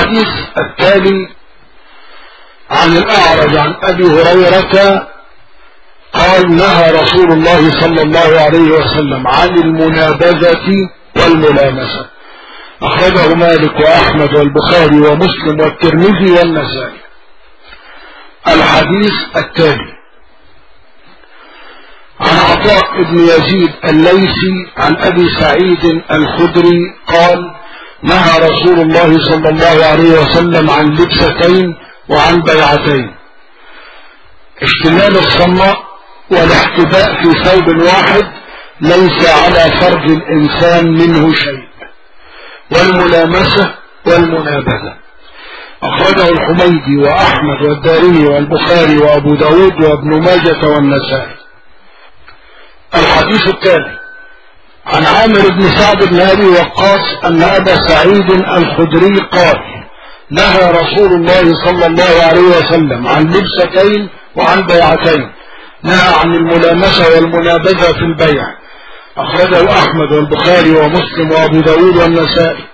الحديث التالي عن الأعرج عن أبي هريرة قال نهى رسول الله صلى الله عليه وسلم عن المنابذة والملامسة أخرجه مالك وأحمد والبخاري ومسلم والترمذي والنسائي الحديث التالي عن عطاء بن يزيد الليثي عن أبي سعيد الخدري قال نهى رسول الله صلى الله عليه وسلم عن لبستين وعن بيعتين اشتمال الصماء والاحتباء في ثوب واحد ليس على فرج الإنسان منه شيء والملامسة والمنابذة أخرجه الحميدي وأحمد والدارمي والبخاري وأبو داود وابن ماجة والنسائي الحديث التالي عن عامر بن سعد بن أبي وقاص أن أبا سعيد الخدري قال نهى رسول الله صلى الله عليه وسلم عن لبستين وعن بيعتين نهى عن الملامسة والمنابذة في البيع أخرجه أحمد والبخاري ومسلم وأبو داود والنسائي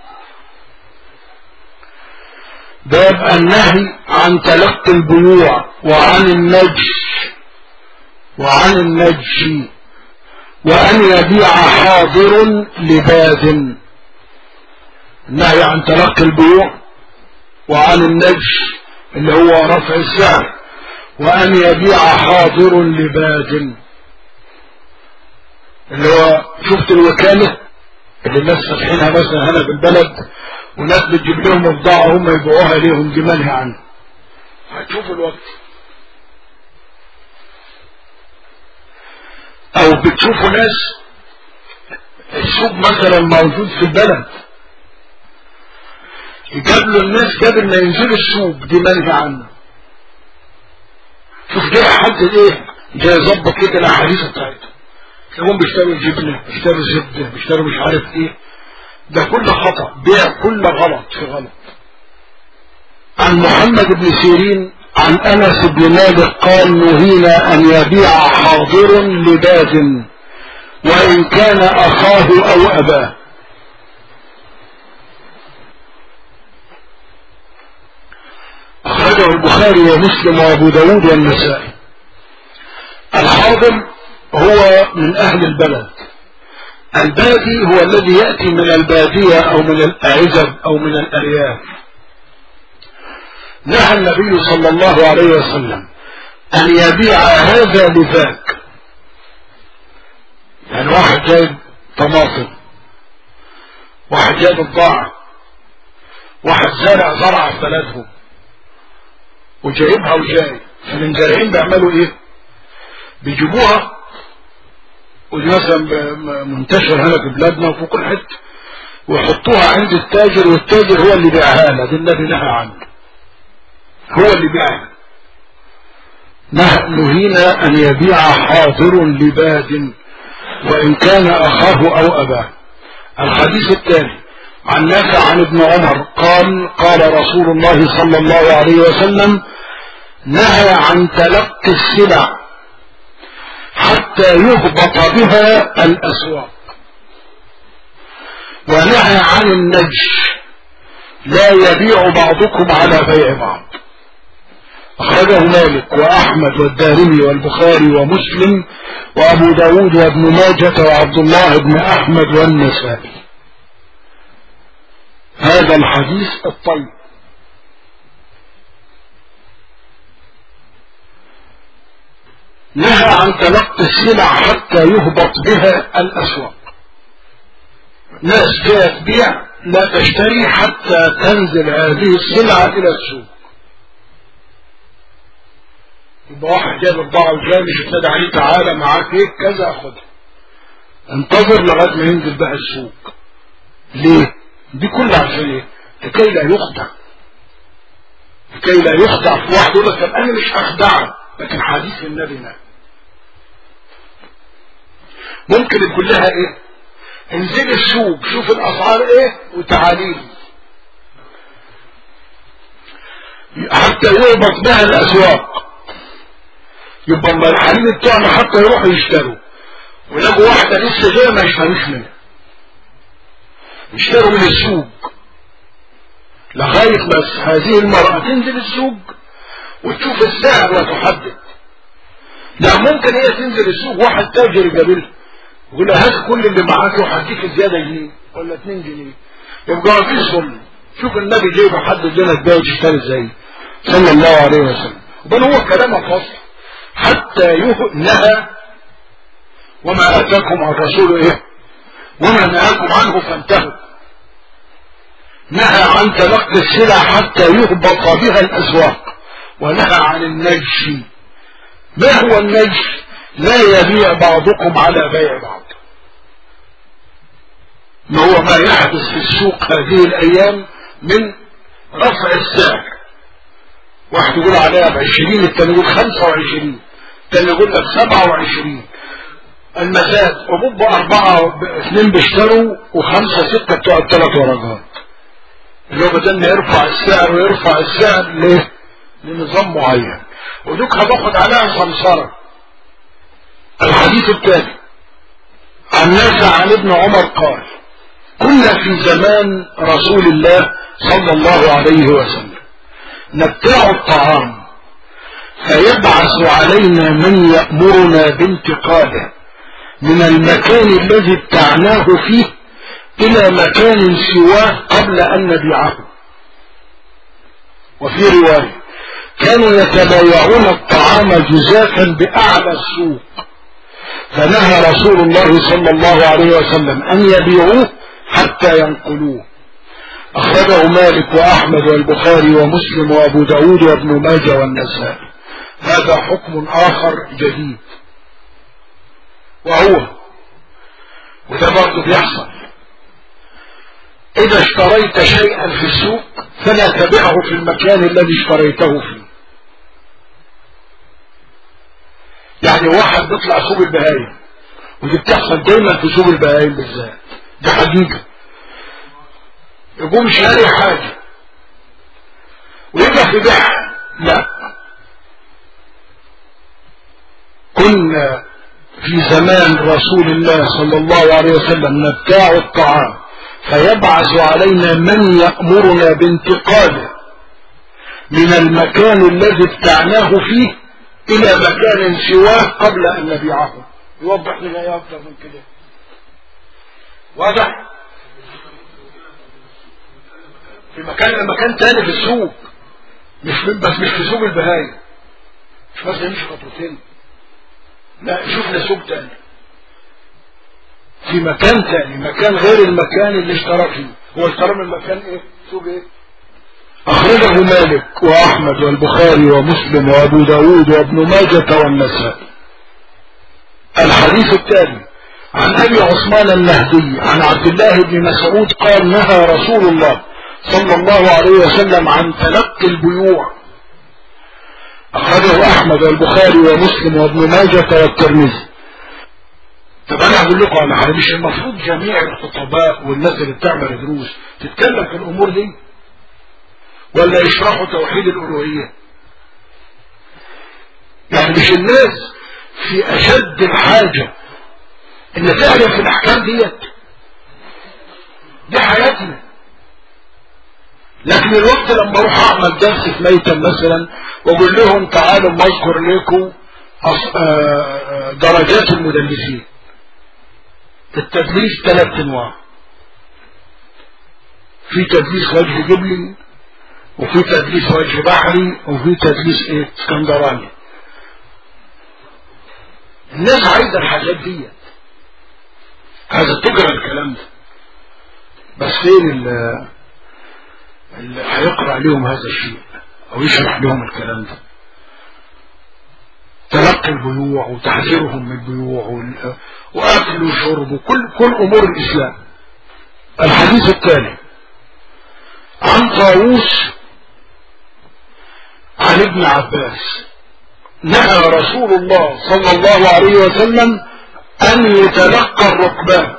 باب النهي عن تلقي البيوع وعن النجش وعن النجش وأن يبيع حاضر لباد النهي عن تلقي البيوع وعن النجش اللي هو رفع السعر وأن يبيع حاضر لباد اللي هو شفت الوكالة اللي الناس فاتحينها مثلا هنا بالبلد وناس بتجيب لهم بضاعة هم يبيعوها ليهم دي منهي عنه هتشوفوا الوقت او بتشوفوا ناس السوق مثلا موجود في البلد يقابلوا الناس قبل ما ينزلوا السوق دي منهي عنه شوف جاي حد ايه جاي يظبط كده الاحاديث بتاعته تلاقيهم بيشتروا الجبنه بيشتروا الزبده بيشتروا مش عارف ايه ده كل خطأ بيع كل غلط في غلط عن محمد بن سيرين عن أنس بن مالك قال نهينا أن يبيع حاضر لباد وإن كان أخاه أو أباه أخرجه البخاري ومسلم وأبو داود والنسائي الحاضر هو من أهل البلد البادي هو الذي يأتي من البادية أو من الأعزب أو من الأرياف نهى النبي صلى الله عليه وسلم أن يبيع هذا لذاك يعني واحد جايب طماطم واحد جايب بضاعة واحد زارع زرعة في بلدهم وجايبها وجاي فالمزارعين بيعملوا ايه بيجيبوها ودي مثلا منتشر هنا في بلادنا وفي كل حته ويحطوها عند التاجر والتاجر هو اللي بيعها لها دي النبي نهى عنه هو اللي بيعها نهينا أن يبيع حاضر لباد وإن كان أخاه أو أباه الحديث الثاني عن نافع عن ابن عمر قال قال رسول الله صلى الله عليه وسلم نهى عن تلقي السلع حتى يهبط بها الأسواق ونهى عن النجش لا يبيع بعضكم على بيع بعض أخرجه مالك وأحمد والدارمي والبخاري ومسلم وأبو داود وابن ماجة وعبد الله بن أحمد والنسائي هذا الحديث الطيب نهى عن تلقي السلع حتى يهبط بها الأسواق ناس جاء تبيع لا تشتري حتى تنزل هذه السلعة إلى السوق يبقى واحد جاب البضاعة وجاي مش تنادى عليه تعالى معاك ايه كذا خدها انتظر لغاية ما ينزل بقى السوق ليه؟ دي كلها عشان ايه؟ لكي لا يخدع لكي لا يخدع في واحد يقول لك طب انا مش هخدعك لكن حديث النبي نهى ممكن يكون لها ايه انزل السوق شوف الاسعار ايه وتعالي حتى يهبط بها الاسواق يبقى اما الحريم بتوعنا حتى يروحوا يشتروا ويلاقوا واحده لسه جايه ما يشتروش منها يشتروا من السوق لغاية ما هذه المرأة تنزل السوق وتشوف السعر وتحدد لا ممكن هي تنزل السوق واحد تاجر يقابلها يقول لها هات كل اللي معاك وهديك زيادة جنيه ولا 2 جنيه يبقى ما فيش ظلم شوف النبي جاي بحدد لنا تبيع وتشتري ازاي صلى الله عليه وسلم بل هو كلامه فصل حتى نهى وما اتاكم عن الرسول ايه وما نهاكم عنه فانتهوا نهى عن تلقي السلع حتى يهبط بها الاسواق ونهى عن النجش ما هو النجش لا يبيع بعضكم على بيع بعض ما هو ما يحدث في السوق هذه الايام من رفع السعر واحد يقول عليها بعشرين التاني يقول خمسة وعشرين التاني يقول لك سبعة وعشرين المزاد وبب أربعة اثنين بيشتروا وخمسة ستة بتوع الثلاث ورقات اللي هو بدل يرفع السعر ويرفع السعر ليه؟ لنظام معين ودوك هتاخد عليها سمسرة الحديث التالي عن نافع عن ابن عمر قال كنا في زمان رسول الله صلى الله عليه وسلم نبتاع الطعام فيبعث علينا من يأمرنا بانتقاله من المكان الذي ابتعناه فيه إلى مكان سواه قبل أن نبيعه وفي رواية كانوا يتبايعون الطعام جزافا بأعلى السوق فنهى رسول الله صلى الله عليه وسلم أن يبيعوه حتى ينقلوه أخرجه مالك وأحمد والبخاري ومسلم وأبو داود وابن ماجه والنسائي هذا حكم آخر جديد وهو وده برضه بيحصل إذا اشتريت شيئا في السوق فلا تبعه في المكان الذي اشتريته فيه يعني واحد بيطلع سوق البهايم ودي بتحصل دايما في سوق البهايم بالذات ده حقيقة يقوم شاري حاجة ويبقى في بيع لا كنا في زمان رسول الله صلى الله عليه وسلم نبتاع الطعام فيبعث علينا من يأمرنا بانتقاله من المكان الذي ابتعناه فيه إلى مكان سواه قبل أن نبيعه يوضح لنا يا أكثر من كده واضح في مكان مكان تاني في السوق مش بس مش في سوق البهايم مش بس يمشي خطوتين لا شوف لنا سوق تاني في مكان تاني مكان غير المكان اللي اشترى فيه هو اشترى من مكان ايه سوق ايه اخرجه مالك واحمد والبخاري ومسلم وابو داود وابن ماجة والنسائي الحديث التالي عن ابي عثمان النهدي عن عبد الله بن مسعود قال نهى رسول الله صلى الله عليه وسلم عن تلقي البيوع أخرجه أحمد والبخاري ومسلم وابن ماجة والترمذي طب أنا هقول لكم على حاجة مش المفروض جميع الخطباء والناس اللي بتعمل دروس تتكلم في الأمور دي ولا يشرحوا توحيد الألوهية يعني مش الناس في أشد الحاجة إن تعرف الأحكام ديت دي حياتنا لكن الوقت لما اروح اعمل درس في ميتا مثلا واقول لهم تعالوا ما اذكر لكم درجات المدلسين التدليس ثلاث انواع في تدليس وجه جبلي وفي تدليس وجه بحري وفي تدليس ايه اسكندراني الناس عايزه الحاجات دي عايزه تقرا الكلام ده بس فين اللي هيقرأ لهم هذا الشيء او يشرح لهم الكلام ده تلقي البيوع وتحذيرهم من البيوع واكل وشرب وكل كل امور الاسلام الحديث الثاني عن طاووس عن ابن عباس نهى رسول الله صلى الله عليه وسلم ان يتلقى الركبان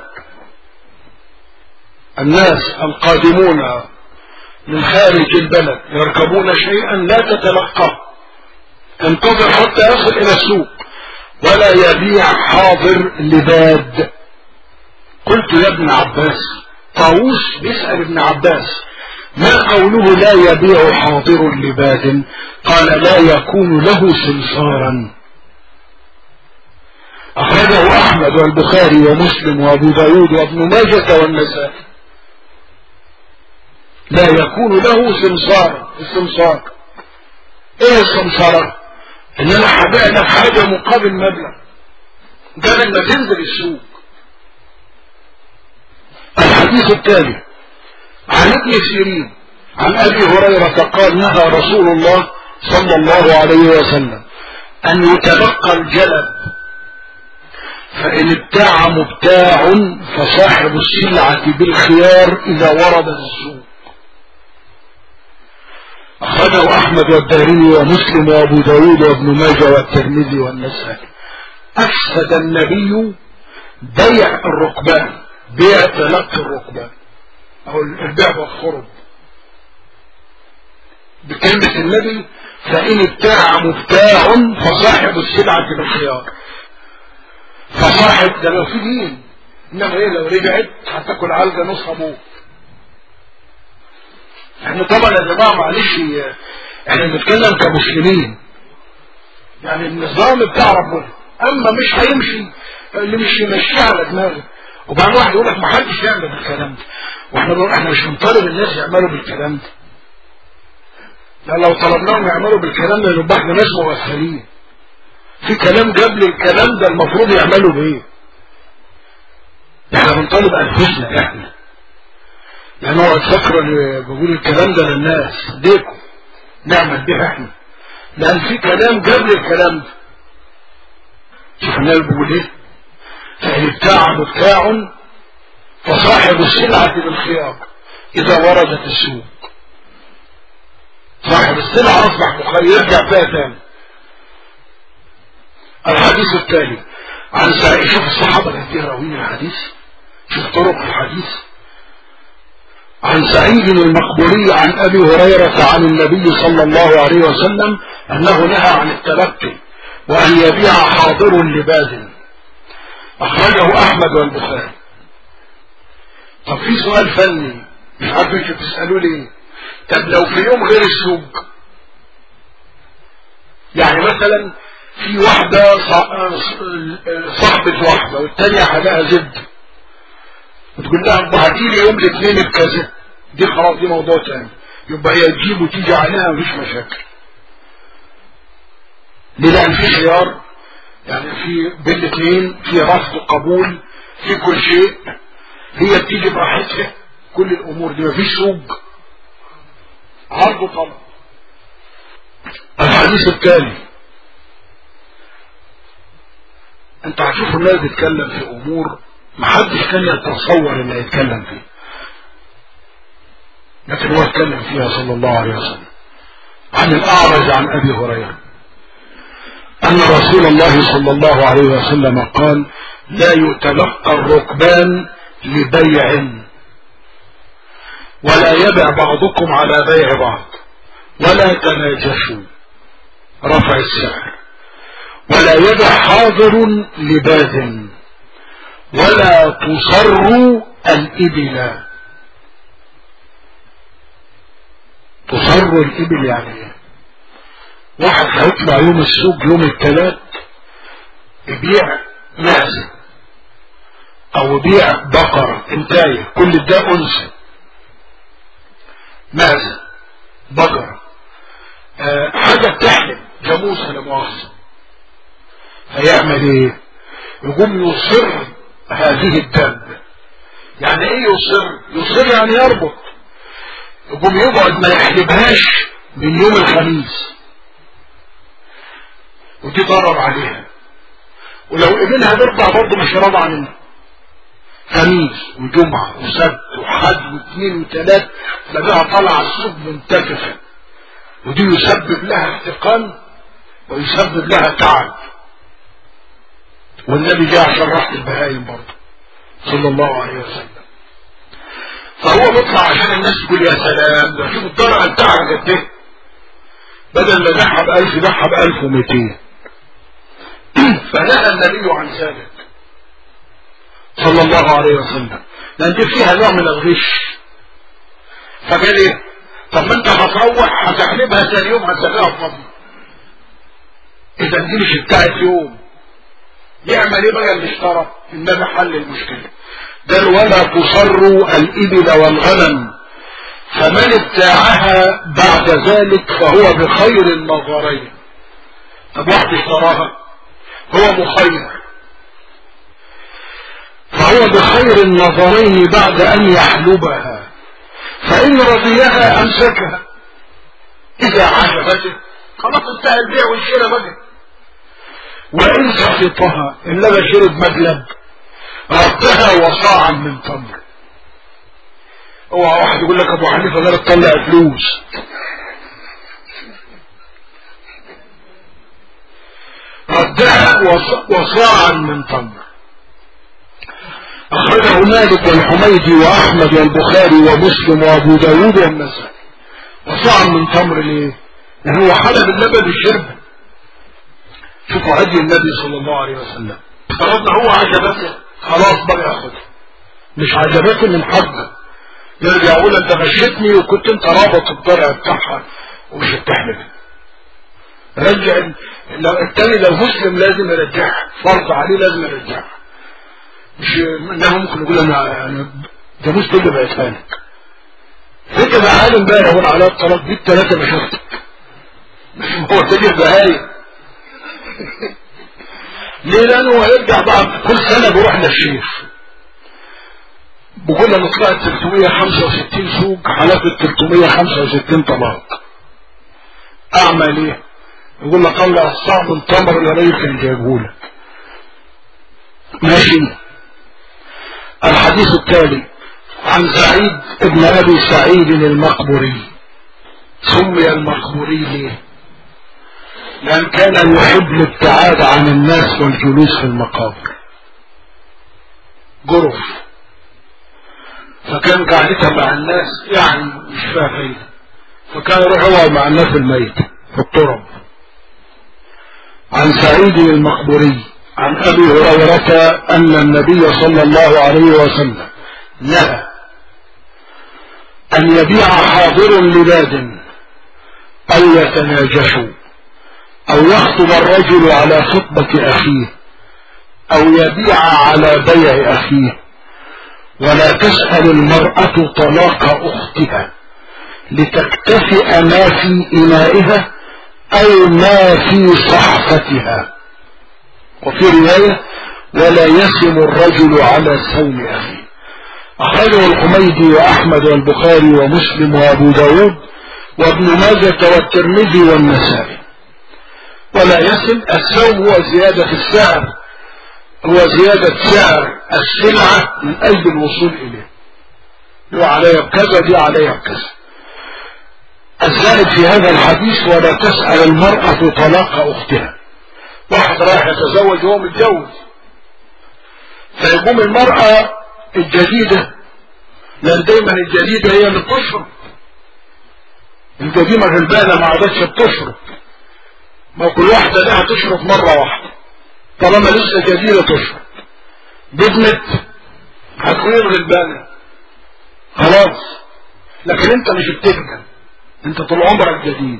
الناس القادمون من خارج البلد يركبون شيئا لا تتلقاه انتظر حتى يصل الى السوق ولا يبيع حاضر لباد قلت يا ابن عباس طاووس بيسأل ابن عباس ما قوله لا يبيع حاضر لباد قال لا يكون له سمسارا أخرجه أحمد والبخاري ومسلم وأبو داود وابن ماجة والنسائي لا يكون له سمسار السمسار ايه السمسارة ان انا هبيع لك حاجة مقابل مبلغ ده لما تنزل السوق الحديث التالي عن ابن سيرين عن ابي هريرة قال نهى رسول الله صلى الله عليه وسلم ان يتلقى الجلب فان ابتاع مبتاع فصاحب السلعة بالخيار اذا ورد السوق أخرجه أحمد والدارمي ومسلم وأبو داود وابن ماجه والترمذي والنسائي أفسد النبي بيع الركبان بيع تلقي الركبان أو البيع والخرب بكلمة النبي فإن ابتاع مبتاع فصاحب السلعة بالخيار فصاحب ده لو في دين إنما إيه لو رجعت هتاكل علقة نص أبوه احنا طبعا يا جماعة معلش احنا بنتكلم كمسلمين يعني النظام بتاع ربنا اما مش هيمشي اللي مش يمشيه على دماغه وبعدين واحد يقول لك ما حدش يعمل بالكلام ده واحنا بنقول احنا مش بنطالب الناس يعملوا بالكلام ده لا لو طلبناهم يعملوا بالكلام ده يبقى احنا ناس مغفلين في كلام قبل الكلام ده المفروض يعملوا بايه احنا بنطالب انفسنا احنا يعني هو الفكرة اللي بقول الكلام ده للناس ديكم نعمل به احنا لان في كلام قبل الكلام ده شوف الناس بيقول ايه فإن ابتاع مبتاع فصاحب السلعة بالخيار إذا وردت السوق صاحب السلعة أصبح مخير يرجع فيها تاني الحديث التالي عن سعيد شوف الصحابة التي راوين الحديث شوف طرق الحديث عن سعيد المقبوري عن أبي هريرة عن النبي صلى الله عليه وسلم أنه نهى عن التلقي وأن يبيع حاضر لباد أخرجه أحمد والبخاري طب في سؤال فني مش عارف انتوا بتسألوا ليه طب لو في يوم غير السوق يعني مثلا في واحدة صاحبة واحدة والتانية حداها زبد وتقول لها ابعتي لي يوم الاثنين بكذا دي خلاص دي موضوع تاني يبقى هي تجيب وتيجي عليها مفيش مشاكل ليه لان في خيار يعني في بين الاثنين في رفض قبول في كل شيء هي بتيجي براحتها كل الامور دي مفيش سوق عرض وطلب الحديث التالي انت هتشوف الناس بيتكلم في امور محدش كان يتصور انه يتكلم فيه لكن هو اتكلم فيها صلى الله عليه وسلم عن الاعرج عن ابي هريره ان رسول الله صلى الله عليه وسلم قال لا يتلقى الركبان لبيع ولا يبع بعضكم على بيع بعض ولا تناجشوا رفع السعر ولا يبع حاضر لباد ولا تصر الإبل تصر الإبل يعني ايه واحد هيطلع يوم السوق يوم الثلاث يبيع معزة او يبيع بقرة انتاية كل ده انثى معزة بقرة أه حاجة بتحلم جاموسة لا مؤاخذة هيعمل ايه يقوم يصر هذه الدابة يعني ايه يصر يصر يعني يربط يقوم يقعد ما يحلبهاش من يوم الخميس ودي ضرر عليها ولو ابنها بيرضع برضه مش راضع منها خميس وجمعة وسبت وحد واثنين وثلاث تلاقيها طالعة السوق منتكفة ودي يسبب لها احتقان ويسبب لها تعب والنبي جاء عشان راحة البهايم برضه صلى الله عليه وسلم فهو بيطلع عشان الناس تقول يا سلام ده شوف الضرع بتاعها قد ايه بدل ما يبيعها ب 1000 يبيعها ب 1200 فنهى النبي عن ذلك صلى الله عليه وسلم لان دي فيها نوع من الغش فقال ايه طب ما انت هتروح هتحلبها ثاني يوم هتسلقها في فضل اذا دي مش بتاعت يوم يعمل ايه بقى اللي اشترى انما حل المشكله قال ولا تصروا الابل والغنم فمن ابتاعها بعد ذلك فهو بخير النظرين طب واحد اشتراها هو مخير فهو بخير النظرين بعد ان يحلبها فان رضيها امسكها اذا عجبته خلاص انتهى البيع والشراء بقى وان سخطها ان لغى شرب مقلب ردها وصاعا من تمر اوعى واحد يقول لك ابو حنيفه ده تطلع فلوس ردها وصاعا من تمر أخرجه مالك والحميدي وأحمد والبخاري ومسلم وأبو داود والنسائي وصاعا من تمر ليه؟ لأنه هو حلب اللبن الشرب شوفوا هدي النبي صلى الله عليه وسلم افترضنا هو عجبته خلاص بقى ياخدها مش عجبته من حد يرجع يقول انت غشتني وكنت انت رابط الضرع بتاعها ومش هتحمل رجع لو التاني لو مسلم لازم يرجعها فرض عليه لازم يرجعها مش انه ممكن يقول انا انا ده مسلم اللي بعتها لك انت بقى عالم بقى يقول على الطلاق دي الثلاثه ما شفتك مش هو تاجر بهايم ليه لانه هيرجع بعد كل سنه بيروح للشيخ بقول له طلعت 365 سوق حلفت 365 طلاق اعمل ايه يقول لك طلع الصعب التمر اللي راجل كان جايبه لك ماشي الحديث التالي عن سعيد ابن ابي سعيد المقبري سمي المقبري ليه لأن كان يحب الابتعاد عن الناس والجلوس في المقابر جرف فكان قعدتها مع الناس يعني مش فيها فايدة فكان يروح يقعد مع الناس الميت في الترب عن سعيد المقبري عن أبي هريرة أن النبي صلى الله عليه وسلم نهى أن يبيع حاضر لباد أو يتناجشوا أو يخطب الرجل على خطبة أخيه أو يبيع على بيع أخيه ولا تسأل المرأة طلاق أختها لتكتفئ ما في إنائها أو ما في صحفتها وفي رواية ولا يسم الرجل على سوم أخيه أخرجه الحميدي وأحمد والبخاري ومسلم وأبو داود وابن ماجة والترمذي والنسائي ولا يسم السوم هو زيادة السعر هو زيادة سعر السلعة من أجل الوصول إليه هو عليها بكذا دي عليها بكذا الزائد في هذا الحديث ولا تسأل المرأة طلاق أختها واحد رايح يتزوج وهو متجوز فيقوم المرأة الجديدة لأن دايما الجديدة هي اللي بتشرب القديمة غلبانة ما عادتش بتشرب ما كل واحدة لها تشرب مرة واحدة طالما لسه جديدة تشرب بدنت هتكون غلبانة خلاص لكن انت مش بتجنن انت طول عمرك جديد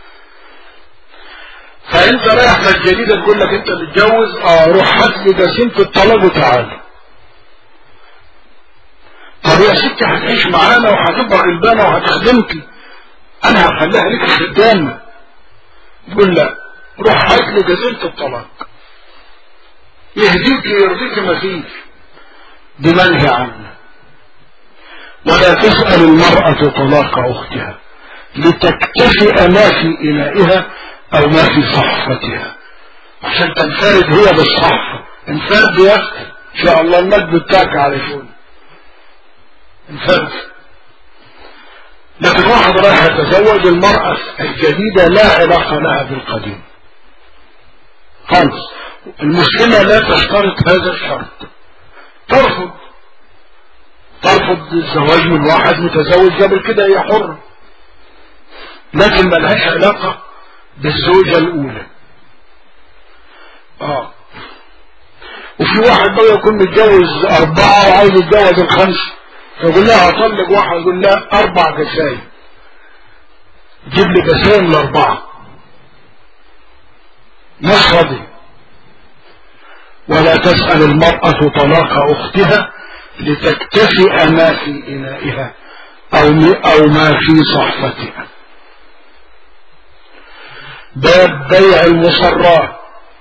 فانت رايح في الجديدة تقول لك انت متجوز اه روح هات لي جسيمة الطلاق وتعالى طب يا ستي هتعيش معانا وهتبقى غلبانة وهتخدمكي انا هخليها ليك خدامة تقول لا روح هات لي جزيرة الطلاق يهديك يرضيك ما فيش بمنهي عنه ولا تسأل المرأة طلاق أختها لتكتفئ ما في إنائها أو ما في صحفتها عشان تنفرد هي بالصحفة انفرد يا أختي إن شاء الله المجد بتاعك عارفون انفرد لكن واحد رايح يتزوج المرأة الجديدة لا علاقة لها بالقديم خالص المسلمة لا تشترط هذا الشرط ترفض ترفض الزواج من واحد متزوج قبل كده هي حرة لكن ملهاش علاقة بالزوجة الأولى اه وفي واحد بقى يكون متجوز أربعة وعايز يتجوز الخمسة فيقول لها هطلق واحد يقول لها اربع جسايم جيب لي جسايم الاربعه ناس راضي ولا تسأل المرأة طلاق أختها لتكتفئ ما في إنائها أو أو ما في صحفتها باب بيع المصرات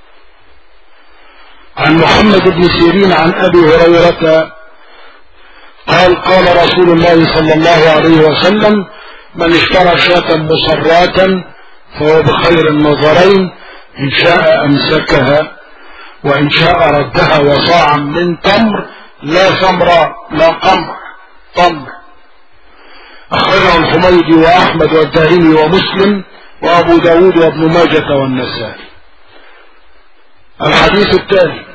عن محمد بن سيرين عن أبي هريرة قال قال رسول الله صلى الله عليه وسلم من اشترى شاة مصراتا فهو بخير النظرين إن شاء أمسكها وإن شاء ردها وصاعا من تمر لا ثمر لا قمر تمر أخرجه الحميدي وأحمد والدارمي ومسلم وأبو داود وابن ماجة والنسائي الحديث التالي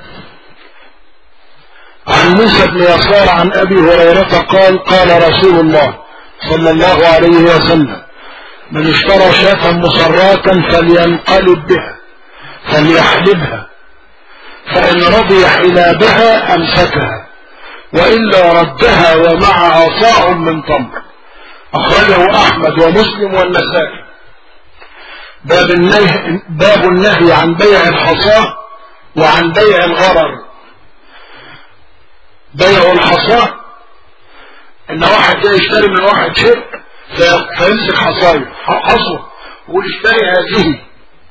عن موسى بن يسار عن أبي هريرة قال قال رسول الله صلى الله عليه وسلم من اشترى شاة مصراتا فلينقلب بها فليحلبها فإن رضي حلابها أمسكها وإلا ردها ومعها صاع من تمر أخرجه أحمد ومسلم والنسائي باب النهي, باب النهي عن بيع الحصاة وعن بيع الغرر بيع الحصاة ان واحد جاي يشتري من واحد شيء فيمسك حصايه حصوه ويقول اشتري هذه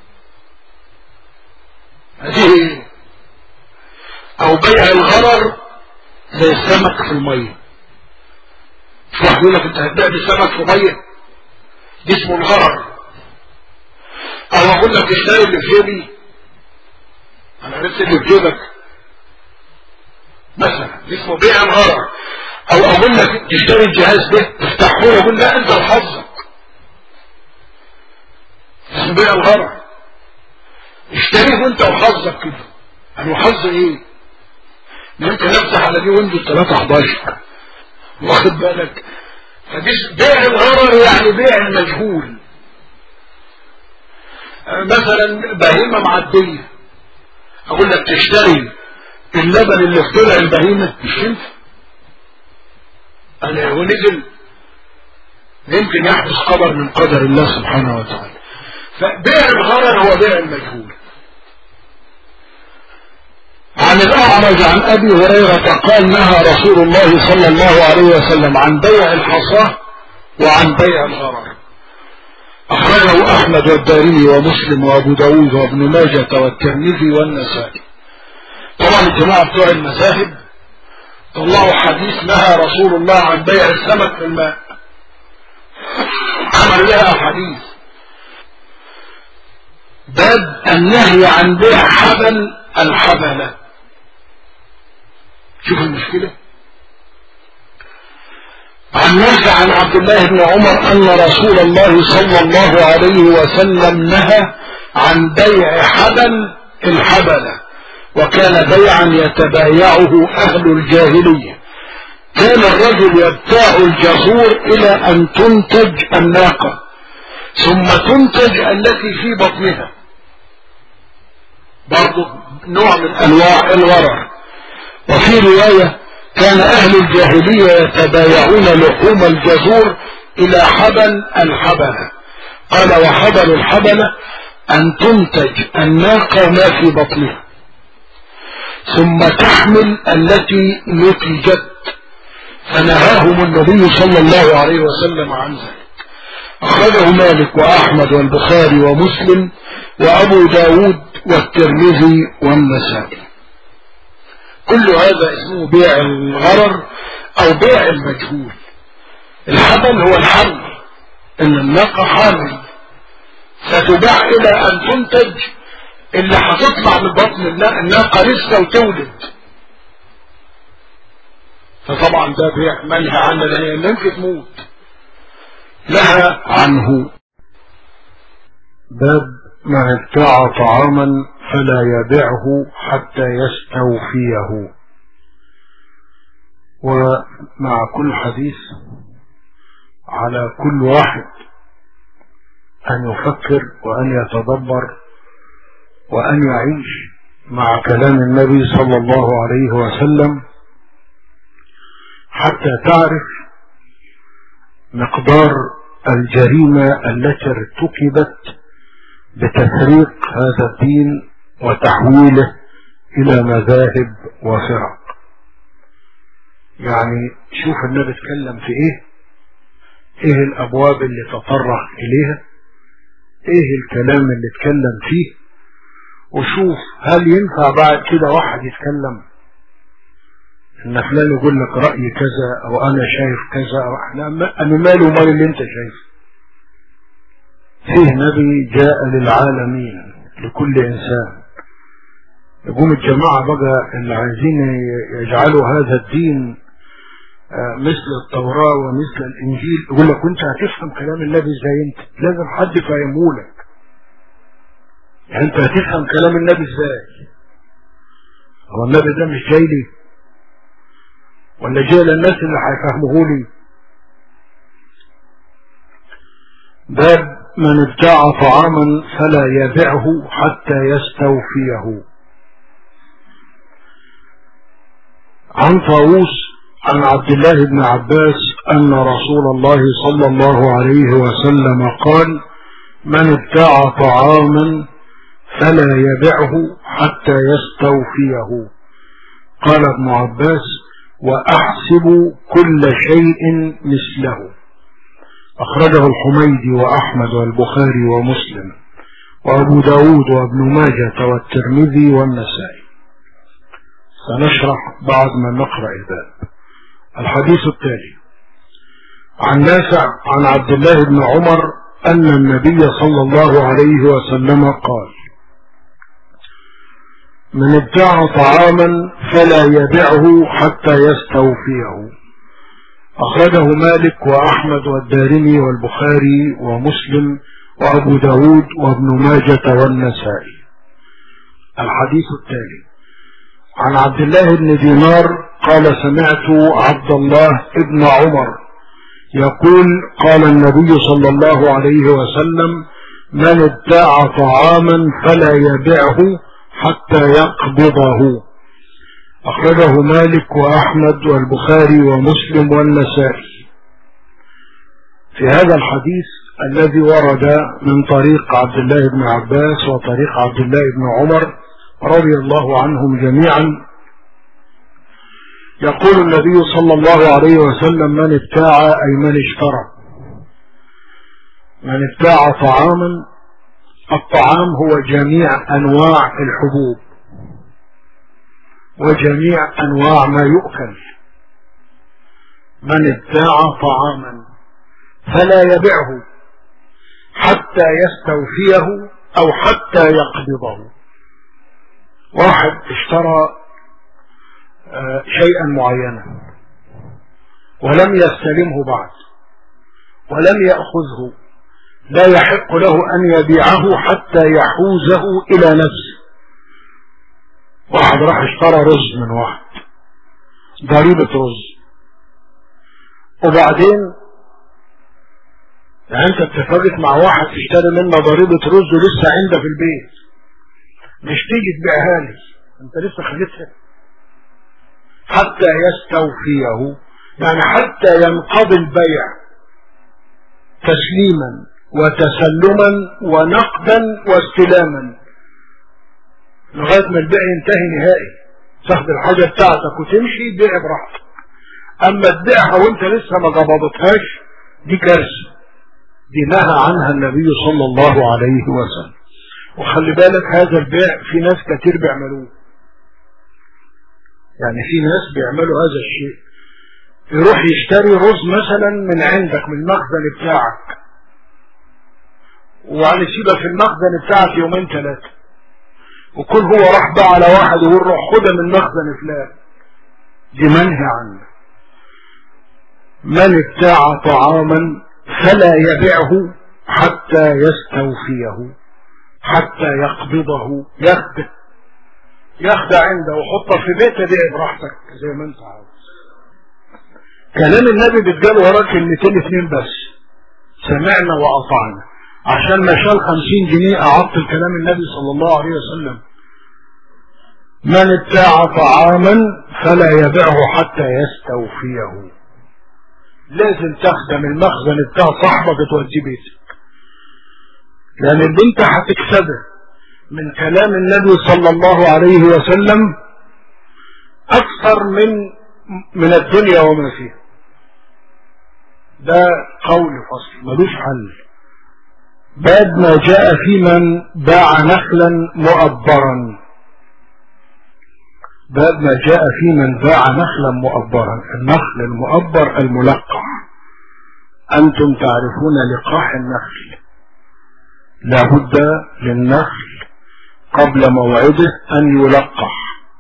هذه او بيع الغرر زي السمك في المية مش واحد يقول لك انت هتبيع بسمك في مية دي اسمه الغرر او اقول لك اشتري اللي في جيبي انا عرفت اللي في جيبك مثلا دي اسمه بيع الغرر او اقول لك تشتري الجهاز ده تفتحه واقول لا انت وحظك اسمه بيع الغرر اشتريه وانت وحظك كده انا وحظ ايه ممكن افتح على دي ويندوز 3 11 واخد بالك بيع الغرر يعني بيع المجهول مثلا بهيمة معدية اقول لك تشتري اللبن اللي في طلع البهيمة مش ينفع انا هو نزل يمكن يحدث قدر من قدر الله سبحانه وتعالى فبيع الغرر هو بيع المجهول عن الأعرج عن أبي هريرة قال نهى رسول الله صلى الله عليه وسلم عن بيع الحصاة وعن بيع الغرر أخرجه أحمد والدارمي ومسلم وأبو داود وابن ماجة والترمذي والنسائي طبعا الجماعة بتوع المذاهب طلعوا حديث نهى رسول الله عن بيع السمك في الماء عمل لها حديث باب النهي عن بيع حبل الحبلة شوف المشكلة عن نافع عن عبد الله بن عمر أن رسول الله صلى الله عليه وسلم نهى عن بيع حبل الحبلة وكان بيعا يتبايعه أهل الجاهلية كان الرجل يبتاع الجزور إلى أن تنتج الناقة ثم تنتج التي في بطنها برضو نوع من أنواع الورع وفي رواية كان أهل الجاهلية يتبايعون لحوم الجزور إلى حبل الحبلة قال وحبل الحبلة أن تنتج الناقة ما في بطنها ثم تحمل التي نتجت فنهاهم النبي صلى الله عليه وسلم عن ذلك أخرجه مالك وأحمد والبخاري ومسلم وأبو داود والترمذي والنسائي كل هذا اسمه بيع الغرر أو بيع المجهول الحبل هو الحمل إن الناقة حامل ستباع إلى أن تنتج اللي هتطلع من بطن الناقة لسه وتولد فطبعا ده بيع منهى عنه لأن ممكن تموت لها عنه باب من ابتاع طعاما فلا يبيعه حتى يستوفيه ومع كل حديث على كل واحد أن يفكر وأن يتدبر وأن يعيش مع كلام النبي صلى الله عليه وسلم حتى تعرف مقدار الجريمة التي ارتكبت بتفريق هذا الدين وتحويله إلى مذاهب وفرق يعني شوف النبي اتكلم في ايه ايه الابواب اللي تطرق اليها ايه الكلام اللي اتكلم فيه وشوف هل ينفع بعد كده واحد يتكلم ان فلان يقول لك رأي كذا او انا شايف كذا او احنا انا مالي ومال اللي انت شايفه فيه نبي جاء للعالمين لكل انسان يقوم الجماعة بقى اللي عايزين يجعلوا هذا الدين مثل التوراة ومثل الانجيل يقول لك وانت هتفهم كلام النبي ازاي انت لازم حد يفهمهولك يعني انت هتفهم كلام النبي ازاي هو النبي ده مش جاي لي ولا جاي للناس اللي هيفهموه لي باب من ابتاع طعاما فلا يبيعه حتى يستوفيه عن طاووس عن عبد الله بن عباس أن رسول الله صلى الله عليه وسلم قال من ابتاع طعاما فلا يبعه حتى يستوفيه قال ابن عباس وأحسب كل شيء مثله أخرجه الحميدي وأحمد والبخاري ومسلم وأبو داود وابن ماجة والترمذي والنسائي سنشرح بعد ما نقرأ الباب الحديث التالي عن نافع عن عبد الله بن عمر أن النبي صلى الله عليه وسلم قال من ابتاع طعاما فلا يبعه حتى يستوفيه أخرجه مالك وأحمد والدارمي والبخاري ومسلم وأبو داود وابن ماجة والنسائي الحديث التالي عن عبد الله بن دينار قال سمعت عبد الله بن عمر يقول قال النبي صلى الله عليه وسلم من ابتاع طعاما فلا يبعه حتى يقبضه أخرجه مالك وأحمد والبخاري ومسلم والنسائي في هذا الحديث الذي ورد من طريق عبد الله بن عباس وطريق عبد الله بن عمر رضي الله عنهم جميعا يقول النبي صلى الله عليه وسلم من ابتاع أي من اشترى من ابتاع طعاما الطعام هو جميع أنواع الحبوب وجميع أنواع ما يؤكل من ابتاع طعاما فلا يبعه حتى يستوفيه أو حتى يقبضه واحد اشترى شيئا معينا ولم يستلمه بعد ولم يأخذه لا يحق له أن يبيعه حتى يحوزه إلى نفسه واحد راح اشترى رز من واحد ضريبة رز وبعدين يعني انت اتفقت مع واحد تشتري منه ضريبة رز لسه عندها في البيت مش تيجي تبيعها لي انت لسه خدتها حتى يستوفيه يعني حتى ينقضي البيع تسليما وتسلما ونقدا واستلاما لغاية ما البيع ينتهي نهائي تاخد الحاجة بتاعتك وتمشي بيع براحتك اما تبيعها وانت لسه ما قبضتهاش دي كارثة دي نهى عنها النبي صلى الله عليه وسلم وخلي بالك هذا البيع في ناس كتير بيعملوه يعني في ناس بيعملوا هذا الشيء يروح يشتري رز مثلا من عندك من المخزن بتاعك وعلى يسيبها في المخزن بتاعك يومين ثلاثة وكل هو راح بقى على واحد ويقول روح خدها من مخزن فلان دي منهي عنه من ابتاع طعاما فلا يبيعه حتى يستوفيه حتى يقبضه ياخده ياخده عنده وحطه في بيته بيع براحتك زي ما انت عاوز كلام النبي بيتقال وراه كلمتين اتنين بس سمعنا واطعنا عشان ما شال خمسين جنيه اعطل كلام النبي صلى الله عليه وسلم من ابتاع طعاما فلا يبيعه حتى يستوفيه لازم تخدم المخزن بتاع صاحبك توديه بيتك لان اللي انت هتكسبه من كلام النبي صلى الله عليه وسلم اكثر من من الدنيا وما فيها ده قول فصل ملوش حل باب ما جاء في من باع نخلا مؤبرا باب ما جاء في من باع نخلا مؤبرا النخل المؤبر الملقح أنتم تعرفون لقاح النخل لابد للنخل قبل موعده أن يلقح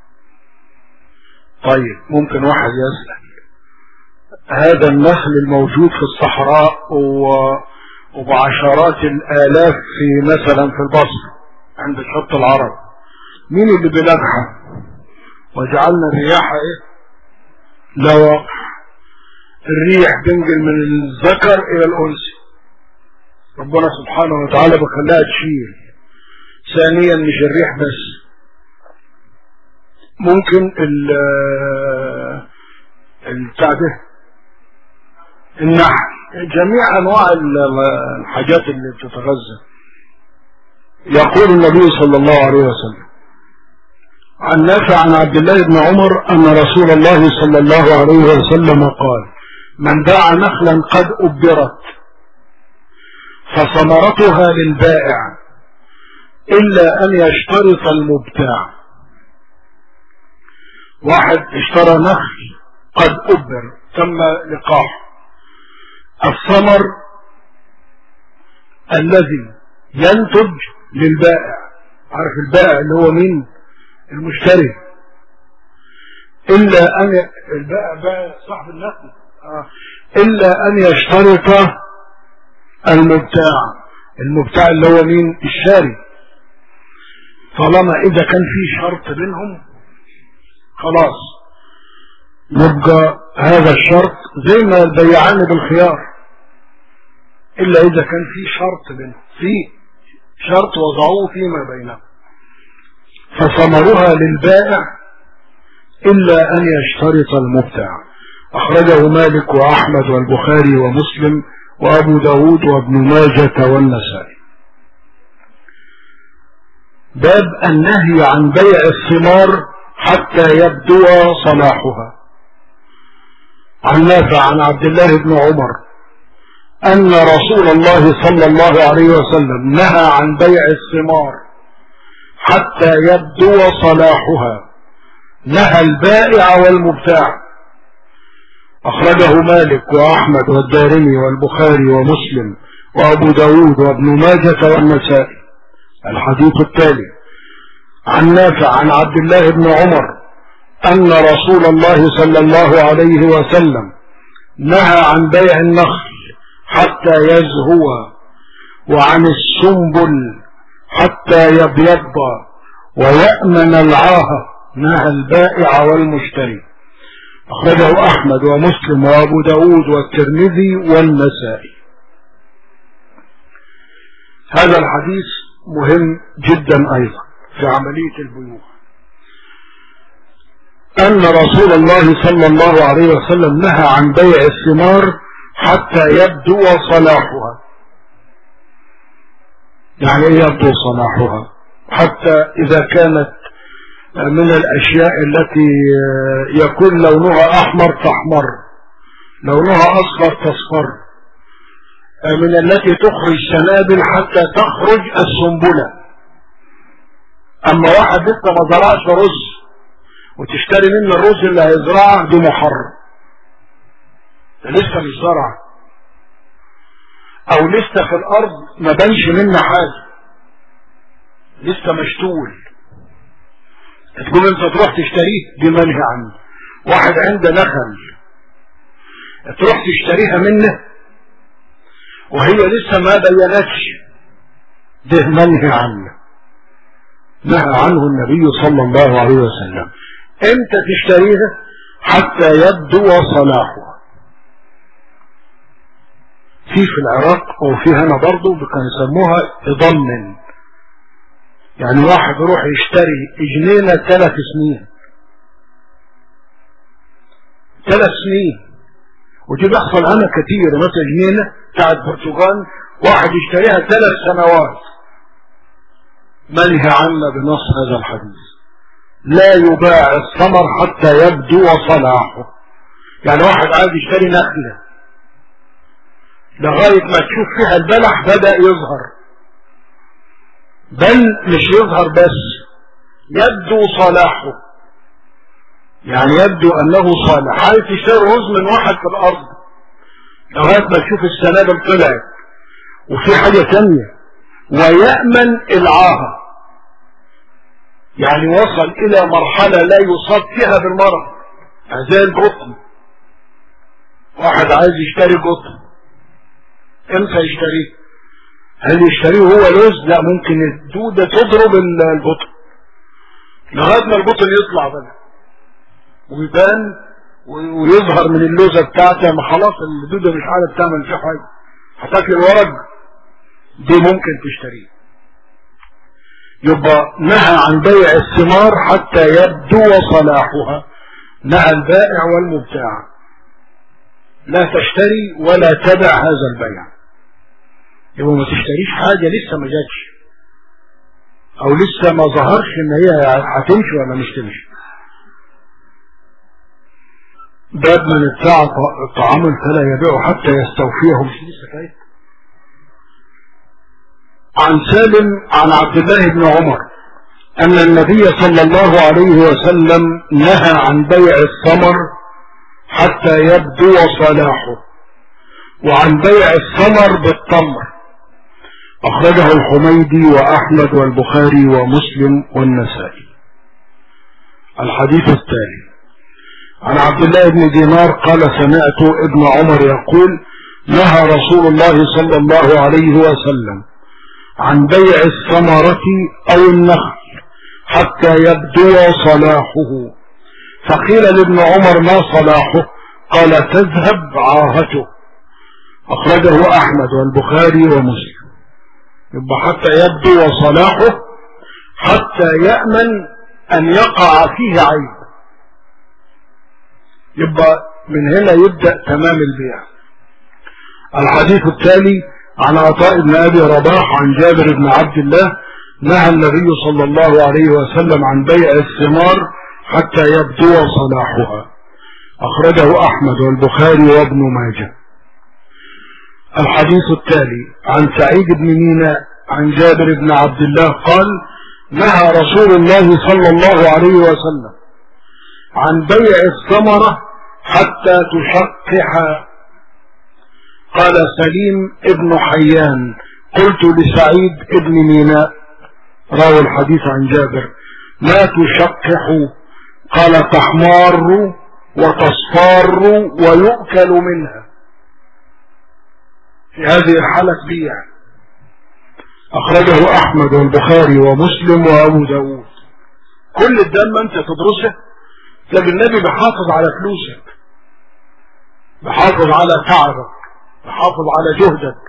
طيب ممكن واحد يسأل هذا النخل الموجود في الصحراء وبعشرات الآلاف في مثلا في البصر عند شط العرب مين اللي بيلقحه وجعلنا الرياح ايه لواقح الريح بنجل من الذكر الى الانثى ربنا سبحانه وتعالى بخلاها تشيل ثانيا مش الريح بس ممكن ال البتاع ده النحل جميع انواع الحاجات اللي بتتغذى يقول النبي صلى الله عليه وسلم عن نافع عن عبد الله بن عمر أن رسول الله صلى الله عليه وسلم قال من باع نخلا قد أبرت فثمرتها للبائع إلا أن يشترط المبتاع واحد اشترى نخل قد أبر تم لقاح الثمر الذي ينتج للبائع عارف البائع اللي هو مين المشتري إلا أن البائع بائع صاحب النقل آه. إلا أن يشترط المبتاع المبتاع اللي هو مين الشاري طالما إذا كان في شرط بينهم خلاص يبقى هذا الشرط زي ما البيعان بالخيار إلا إذا كان في شرط بينهم في شرط وضعوه فيما بينهم فثمرها للبائع إلا أن يشترط المبتاع أخرجه مالك وأحمد والبخاري ومسلم وأبو داود وابن ماجة والنسائي باب النهي عن بيع الثمار حتى يبدو صلاحها عن نافع عن عبد الله بن عمر أن رسول الله صلى الله عليه وسلم نهى عن بيع الثمار حتى يبدو صلاحها نهى البائع والمبتاع أخرجه مالك وأحمد والدارمي والبخاري ومسلم وأبو داود وابن ماجة والنسائي الحديث التالي عن نافع عن عبد الله بن عمر أن رسول الله صلى الله عليه وسلم نهى عن بيع النخل حتى يزهو وعن السنبل حتى يبيض ويأمن العاهة نهى البائع والمشتري أخرجه أحمد ومسلم وأبو داود والترمذي والنسائي هذا الحديث مهم جدا أيضا في عملية البيوع أن رسول الله صلى الله عليه وسلم نهى عن بيع الثمار حتى يبدو صلاحها يعني ايه يبدو صلاحها حتى إذا كانت من الأشياء التي يكون لونها أحمر تحمر لونها أصفر تصفر من التي تخرج سنابل حتى تخرج السنبلة أما واحد لسه ما زرعش رز وتشتري منه الرز اللي هيزرعه دي محرم لسه مش زرع او لسه في الارض ما بانش منه حاجه لسه مشتول تقول انت تروح تشتريه دي منهي عنه واحد عنده نخل تروح تشتريها منه وهي لسه ما بينتش ده منهي عنه نهى عنه النبي صلى الله عليه وسلم امتى تشتريها حتى يبدو صلاحها في في العراق وفي هنا برضو كانوا يسموها تضمن يعني واحد يروح يشتري جنينة ثلاث سنين ثلاث سنين ودي بيحصل عنها كتير مثلا جنينة بتاعت برتغال واحد يشتريها ثلاث سنوات منهي عنا بنص هذا الحديث لا يباع الثمر حتى يبدو صلاحه يعني واحد عايز يشتري نخلة لغاية ما تشوف فيها البلح بدأ يظهر بل مش يظهر بس يبدو صلاحه يعني يبدو انه صالح عايز تشتري رز من واحد في الارض لغاية ما تشوف السنابل طلعت وفي حاجة تانية ويأمن العاهة يعني وصل الى مرحلة لا يصاب فيها بالمرض زي القطن واحد عايز يشتري قطن امتى يشتريه هل يشتريه هو لوز لا ممكن الدودة تضرب البطن لغاية ما البطن يطلع بقى ويبان ويظهر من اللوزة بتاعته ما خلاص الدودة مش عارف تعمل فيه حاجة هتاكل الورق دي ممكن تشتريه يبقى نهى عن بيع الثمار حتى يبدو صلاحها نهى البائع والمبتاع لا تشتري ولا تبع هذا البيع يبقى ما تشتريش حاجة لسه ما جاتش او لسه ما ظهرش ان هي هتمشي ولا مش تمشي باب من ابتاع طعاما فلا يبيعه حتى يستوفيه مش لسه كيف عن سالم عن عبد الله بن عمر أن النبي صلى الله عليه وسلم نهى عن بيع الثمر حتى يبدو صلاحه وعن بيع الثمر بالتمر أخرجه الحميدي وأحمد والبخاري ومسلم والنسائي الحديث التالي عن عبد الله بن دينار قال سمعت ابن عمر يقول نهى رسول الله صلى الله عليه وسلم عن بيع الثمرة أو النخل حتى يبدو صلاحه فقيل لابن عمر ما صلاحه قال تذهب عاهته أخرجه أحمد والبخاري ومسلم يبقى حتى يبدو صلاحه حتى يأمن أن يقع فيه عيب يبقى من هنا يبدأ تمام البيع الحديث التالي عن عطاء بن أبي رباح عن جابر بن عبد الله نهى النبي صلى الله عليه وسلم عن بيع الثمار حتى يبدو صلاحها أخرجه أحمد والبخاري وابن ماجه الحديث التالي عن سعيد بن ميناء عن جابر بن عبد الله قال نهى رسول الله صلى الله عليه وسلم عن بيع الثمرة حتى تشقح قال سليم ابن حيان قلت لسعيد ابن ميناء راوي الحديث عن جابر ما تشقح قال تحمار وتصفار ويؤكل منها في هذه الحالة بيع أخرجه أحمد والبخاري ومسلم وأبو داود كل الدم أنت تدرسه تلاقي النبي بحافظ على فلوسك بحافظ على تعبك بحافظ على جهدك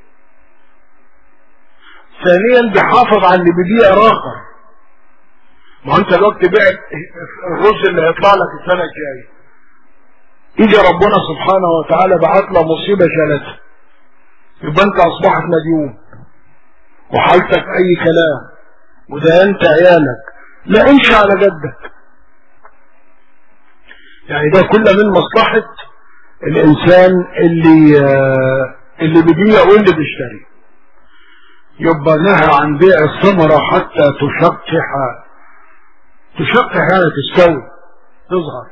ثانيا بحافظ على اللي بيبيع راخر ما انت دلوقتي بعت الرز اللي هيطلع لك السنه الجايه يجي ربنا سبحانه وتعالى بعت له مصيبه شالتها يبقى انت اصبحت مديون وحالتك اي كلام وده انت عيالك لا امشي على جدك يعني ده كله من مصلحة الانسان اللي اللي بيبيع واللي بيشتري يبقى نهى عن بيع الثمرة حتى تشقح تشقح يعني تستوي تظهر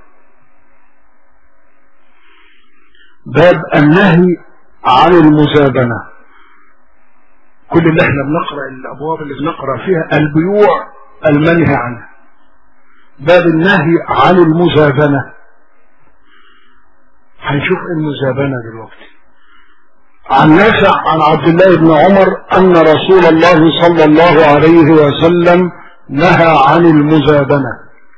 باب النهي عن المزابنة كل اللي احنا بنقرأ الابواب اللي بنقرأ فيها البيوع المنهي عنها باب النهي عن المزابنة هنشوف المزابنة دلوقتي عن نافع عن عبد الله بن عمر أن رسول الله صلى الله عليه وسلم نهى عن المزابنة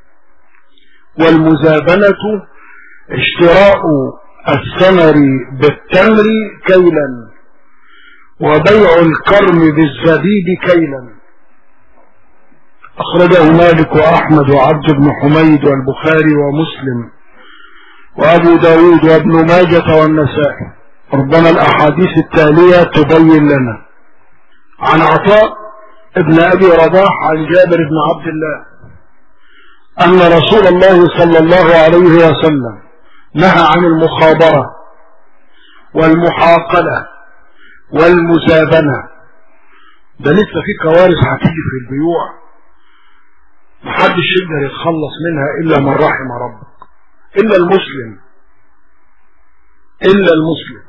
والمزابنة اشتراء الثمر بالتمر كيلا وبيع الكرم بالزبيب كيلا أخرجه مالك وأحمد وعبد بن حميد والبخاري ومسلم وأبو داود وابن ماجة والنسائي ربما الأحاديث التالية تبين لنا عن عطاء ابن أبي رباح عن جابر بن عبد الله أن رسول الله صلى الله عليه وسلم نهى عن المخابرة والمحاقلة والمزابنة ده لسه في كوارث هتيجي في البيوع محدش يقدر يتخلص منها إلا من رحم ربك إلا المسلم إلا المسلم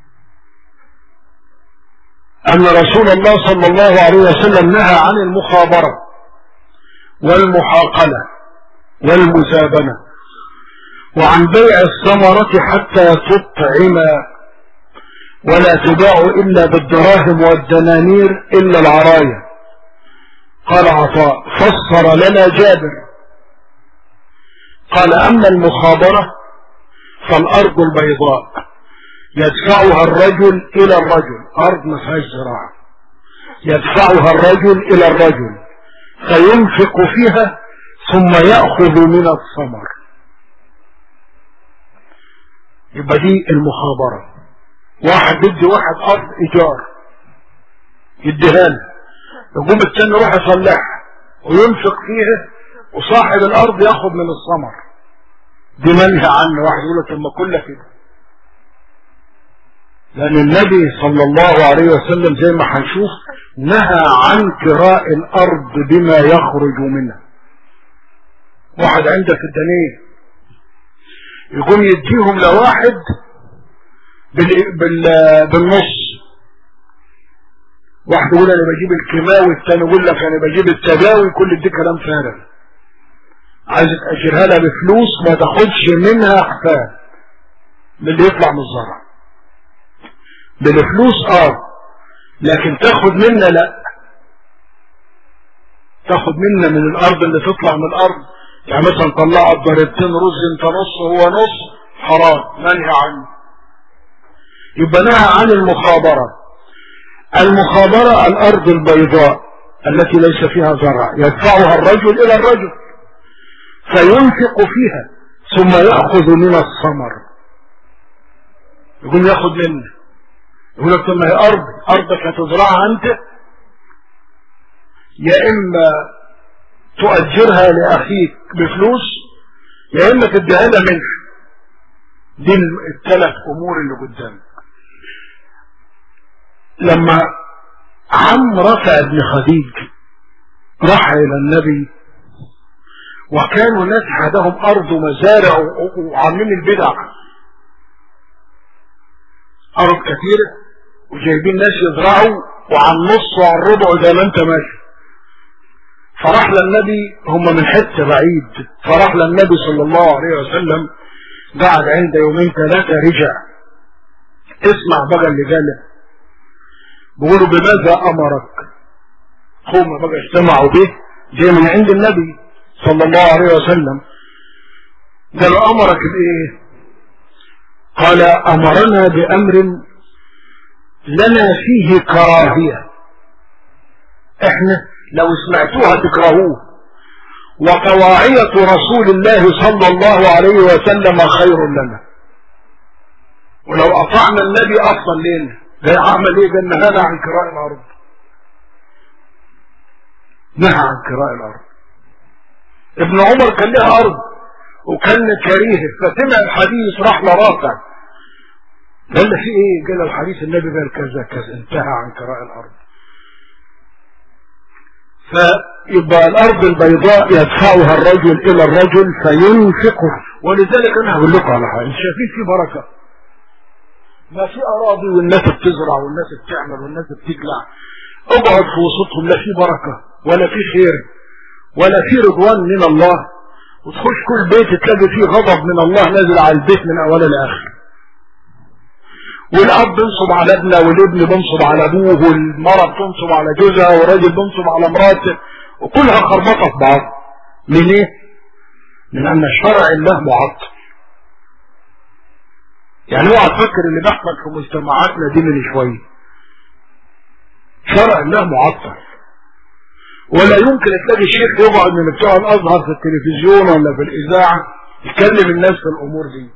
أن رسول الله صلى الله عليه وسلم نهى عن المخابرة والمحاقلة والمزابنة وعن بيع الثمرة حتى تطعم ولا تباع إلا بالدراهم والدنانير إلا العرايا قال عطاء فسر لنا جابر قال أما المخابرة فالأرض البيضاء يدفعها الرجل إلى الرجل أرض ما فيهاش زراعة يدفعها الرجل إلى الرجل فينفق فيها ثم يأخذ من الثمر يبقى دي المخابرة واحد بدي واحد أرض إيجار يديها له يقوم التاني يروح يصلحها وينفق فيها وصاحب الأرض ياخد من الثمر دي منهى عنه واحد يقول لك لما كل كده لأن النبي صلى الله عليه وسلم زي ما هنشوف نهى عن كراء الأرض بما يخرج منها واحد عندك الدنيا يقوم يديهم لواحد بال... بال... بالنص واحد يقول انا بجيب الكيماوي الثاني يقول لك انا بجيب التداوي كل دي كلام فارغ عايز تأجرها لها بفلوس ما تاخدش منها حفاد من اللي يطلع من الزرع بالفلوس اه لكن تاخد منا لا تاخد منا من الارض اللي تطلع من الارض يعني مثلا طلعت ضربتين رز انت نص هو نص حرام منهي عنه يبقى نهى عن المخابرة المخابرة الارض البيضاء التي ليس فيها زرع يدفعها الرجل الى الرجل فينفق فيها ثم يأخذ من الثمر يقوم ياخد منه يقول لك ما هي ارض ارضك هتزرعها انت يا اما تؤجرها لاخيك بفلوس يا اما تديها لها منها دي الثلاث امور اللي قدامك لما عم رفع بن خديج راح الى النبي وكانوا ناس عندهم ارض ومزارع وعاملين البدع ارض كثيره وجايبين ناس يزرعوا وعن نص وعن ربع زي ما انت ماشي فراح للنبي هم من حته بعيد فراح للنبي صلى الله عليه وسلم قعد عنده يومين ثلاثه رجع اسمع بقى اللي قاله بيقولوا بماذا امرك هم بقى اجتمعوا به جاي من عند النبي صلى الله عليه وسلم قالوا امرك بايه قال امرنا بامر لنا فيه كراهية احنا لو سمعتوها تكرهوه وطواعية رسول الله صلى الله عليه وسلم خير لنا ولو اطعنا النبي افضل لنا ده عمل ايه قال نهانا عن كراء الارض نهى عن كراء الارض ابن عمر كان لها ارض وكان كريه فسمع الحديث راح لرافع قال له في ايه قال الحديث النبي قال كذا كذا انتهى عن كراء الارض فيبقى الارض البيضاء يدفعها الرجل الى الرجل فينفقه ولذلك انا هقول لكم على حاجه شايفين في بركه ما في اراضي والناس بتزرع والناس بتعمل والناس بتقلع اقعد في وسطهم لا في بركه ولا في خير ولا في رضوان من الله وتخش كل بيت تلاقي فيه غضب من الله نازل على البيت من اوله لاخره والاب بينصب على ابنه والابن بينصب على ابوه والمرأة بتنصب على جوزها والراجل بينصب على مراته وكلها خربطه في بعض من ايه؟ من ان شرع الله معطل يعني اوعى تفكر اللي بيحصل في مجتمعاتنا دي من شويه شرع الله معطل ولا يمكن تلاقي الشيخ يقعد من بتوع الازهر في التلفزيون ولا في الاذاعه يكلم الناس في الامور دي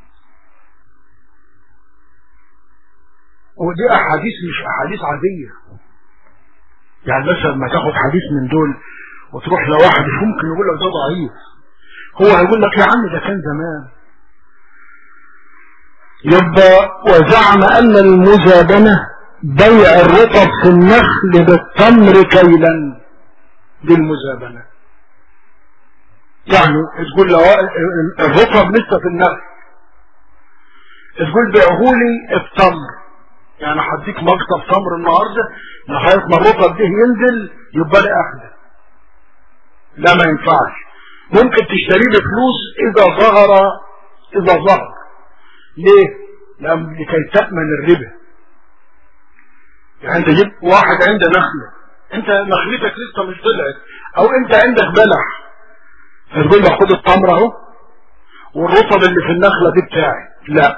ودي احاديث مش احاديث عاديه يعني مثلا ما تاخد حديث من دول وتروح لواحد مش ممكن يقول لك ده ضعيف هو هيقول لك يا عم ده كان زمان يبقى وزعم ان المزابنه بيع الرطب في النخل بالتمر كيلا دي المزابنه يعني تقول له الرطب لسه في النخل تقول بيعهولي التمر يعني هديك مكتب تمر النهارده لغايه ما الرطب ده ينزل يبقى لي اخده لا ما ينفعش ممكن تشتريه بفلوس اذا ظهر اذا ظهر ليه لأن لكي تأمن الربا يعني انت جبت واحد عنده نخلة انت نخلتك لسه مش طلعت او انت عندك بلح فتقول له خد التمر اهو والرطب اللي في النخلة دي بتاعي لا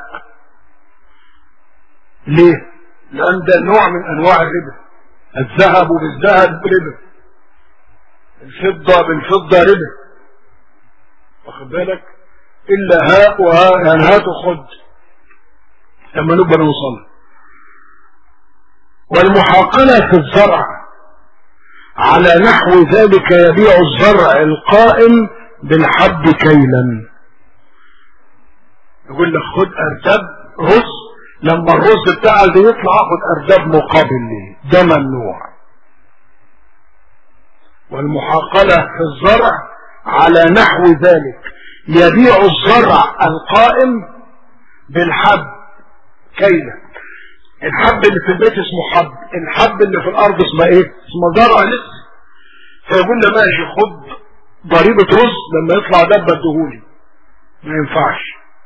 ليه لان ده نوع من انواع الربا الذهب بالذهب ربا الفضة بالفضة ربا واخد بالك الا هاء وهاء يعني هات وخد لما نبقى نوصل والمحاقلة في الزرع على نحو ذلك يبيع الزرع القائم بالحب كيلا يقول لك خد ارداب رز لما الرز بتاعك ده يطلع خد ارداب مقابل ليه ده ممنوع والمحاقلة في الزرع على نحو ذلك يبيع الزرع القائم بالحب كيلا الحب اللي في البيت اسمه حب الحب اللي في الارض اسمه ايه اسمه زرع لسه فيقول له ماشي خد ضريبة رز لما يطلع دبة ادهولي ما ينفعش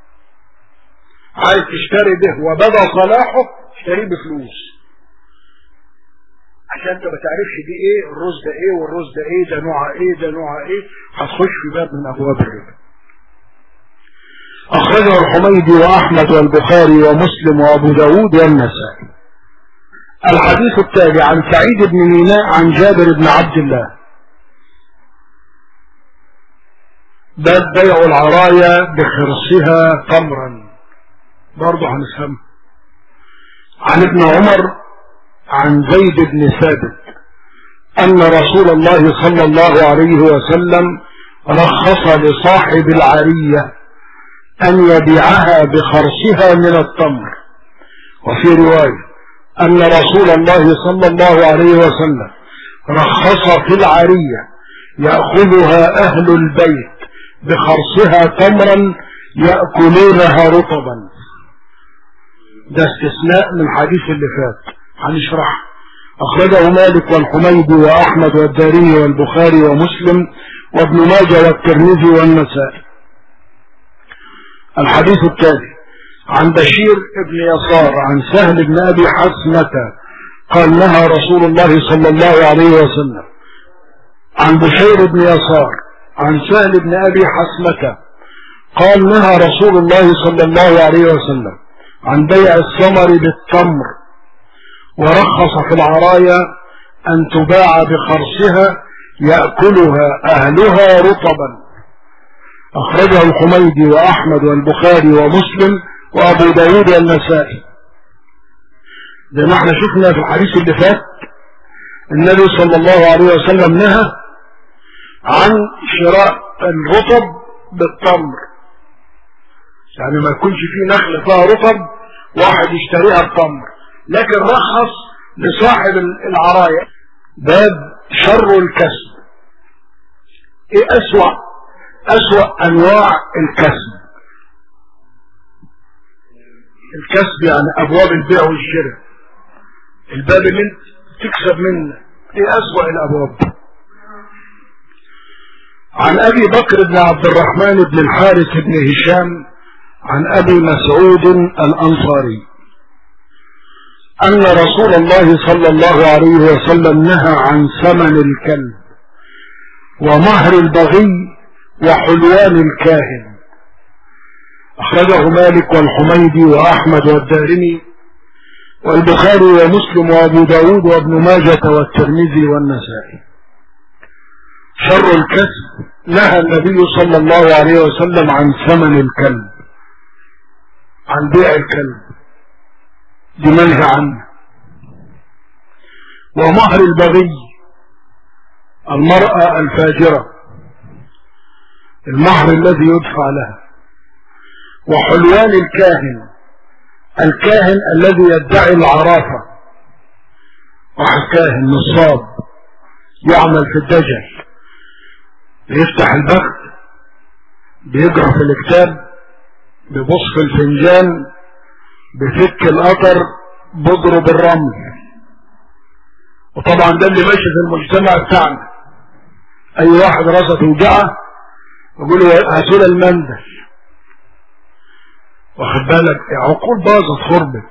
عايز تشتري ده وبدا صلاحه اشتريه بفلوس عشان انت ما تعرفش دي ايه الرز ده ايه والرز ده ايه ده نوعها ايه ده نوعها ايه هتخش في باب من ابواب الربا أخرجه الحميدي وأحمد والبخاري ومسلم وأبو داود والنسائي الحديث التالي عن سعيد بن ميناء عن جابر بن عبد الله باب بيع العرايا بخرصها تمرا برضه هنفهم عن ابن عمر عن زيد بن ثابت أن رسول الله صلى الله عليه وسلم رخص لصاحب العريه أن يبيعها بخرصها من التمر وفي رواية أن رسول الله صلى الله عليه وسلم رخص في العرية يأخذها أهل البيت بخرصها تمرا يأكلونها رطبا ده استثناء من الحديث اللي فات هنشرح أخرجه مالك والحميدي وأحمد والدارمي والبخاري ومسلم وابن ماجه والترمذي والنسائي الحديث التالي عن بشير بن يسار عن سهل بن أبي حسمة قال نهى رسول الله صلى الله عليه وسلم عن بشير بن يسار عن سهل بن أبي حسمة قال نهى رسول الله صلى الله عليه وسلم عن بيع الثمر بالتمر ورخص في العرايا أن تباع بخرصها يأكلها أهلها رطبا أخرجه الحميدي وأحمد والبخاري ومسلم وأبو داود والنسائي زي ما احنا شفنا في الحديث اللي فات النبي صلى الله عليه وسلم نهى عن شراء الرطب بالتمر يعني ما يكونش فيه نخل فيها رطب واحد يشتريها بتمر لكن رخص لصاحب العراية باب شر الكسب ايه اسوأ أسوأ أنواع الكسب الكسب يعني أبواب البيع والشراء الباب اللي انت تكسب منه ايه أسوأ الأبواب عن أبي بكر بن عبد الرحمن بن الحارث بن هشام عن أبي مسعود الأنصاري أن رسول الله صلى الله عليه وسلم نهى عن ثمن الكلب ومهر البغي وحلوان الكاهن أخرجه مالك والحميدي وأحمد والدارمي والبخاري ومسلم وأبو داود وابن ماجة والترمذي والنسائي شر الكسب نهى النبي صلى الله عليه وسلم عن ثمن الكلب عن بيع الكلب دي منهى عنه ومهر البغي المرأة الفاجرة المهر الذي يدفع لها وحلوان الكاهن الكاهن الذي يدعي العرافة واحد كاهن نصاب يعمل في الدجل بيفتح البخت بيقرا في الكتاب بيبص في الفنجان بيفك القطر بيضرب الرمل وطبعا ده اللي ماشي في المجتمع بتاعنا اي واحد راسه توجعه يقول له هاتوا المندل واخد بالك عقول باظت خربت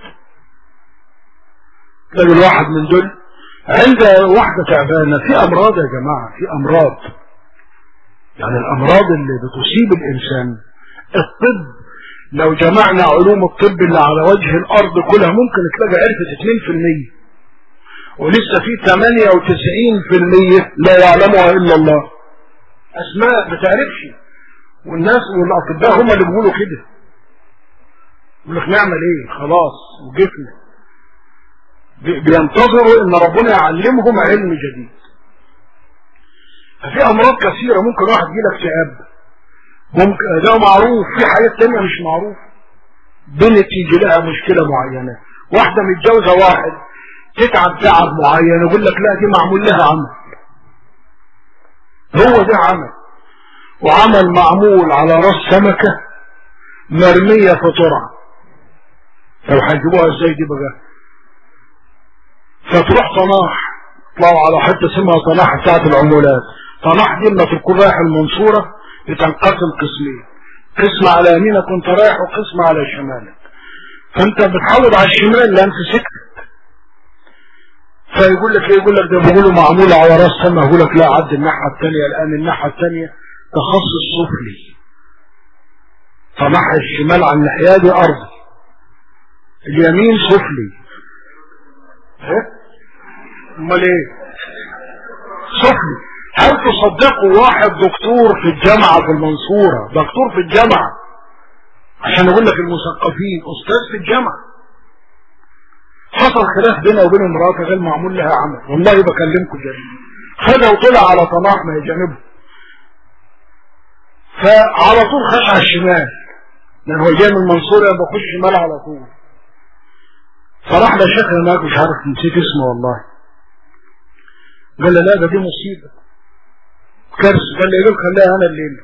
تلاقي الواحد من دول عند واحدة تعبانة في أمراض يا جماعة في أمراض يعني الأمراض اللي بتصيب الإنسان الطب لو جمعنا علوم الطب اللي على وجه الأرض كلها ممكن تلاقي عرفت 2% ولسه في 98% لا يعلمها إلا الله أسماء ما تعرفش والناس والأطباء هم اللي بيقولوا كده يقول لك نعمل ايه خلاص وجفنا بينتظروا ان ربنا يعلمهم علم جديد ففي امراض كثيرة ممكن واحد يجيلك اكتئاب ممكن ده معروف في حاجات تانية مش معروف بنت يجي لها مشكلة معينة واحدة متجوزة واحد تتعب تعب معين يقول لك لا دي معمول لها عمل هو ده عمل وعمل معمول على راس سمكة مرمية في ترعه لو هيجيبوها ازاي دي بقى فتروح طناح طلعوا على حته اسمها طناح بتاعت العمولات طناح دي لما تكون رايح المنصوره بتنقسم قسمين قسم على يمينك وانت رايح وقسم على شمالك فانت بتحول على الشمال لان في سكتك فيقول لك ايه يقول لك ده بيقولوا معموله على راس سما يقول لك لا عد الناحيه الثانيه الان الناحيه الثانيه تخصص سفلي فناحيه الشمال على الناحيه دي ارضي اليمين سفلي ايه امال ايه سفلي هل تصدقوا واحد دكتور في الجامعة في المنصورة دكتور في الجامعة عشان اقول لك المثقفين استاذ في الجامعة حصل خلاف بينه وبين امراته غير معمول لها عمل والله بكلمكم جميل خدها وطلع على طناح ما يجانبه فعلى طول خش على الشمال لان هو جاي من المنصورة بخش شمال على طول فراح لشيخ هناك مش عارف نسيت اسمه والله قال له لا ده دي مصيبة كارثة قال لي يقول خليها انا الليلة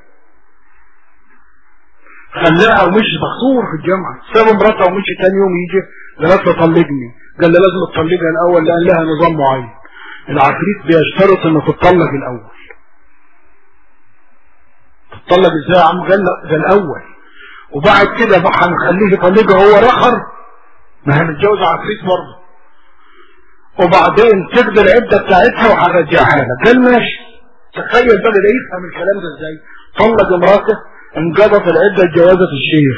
خلاها ومشي دكتور في الجامعة ساب مراته ومشي تاني يوم يجي لغايه طلقني قال لي لازم تطلقها الاول لان لها نظام معين العفريت بيشترط انه تطلق الاول تطلق ازاي يا عم قال لا ده الاول وبعد كده بقى هنخليه يطلقها هو رخر ما هي متجوزة عفريت برضه وبعدين تقضي العدة بتاعتها وهنرجعها لك قال ماشي تخيل بقى ده يفهم الكلام ده ازاي طلق امراته انقضت العدة اتجوزت الشيخ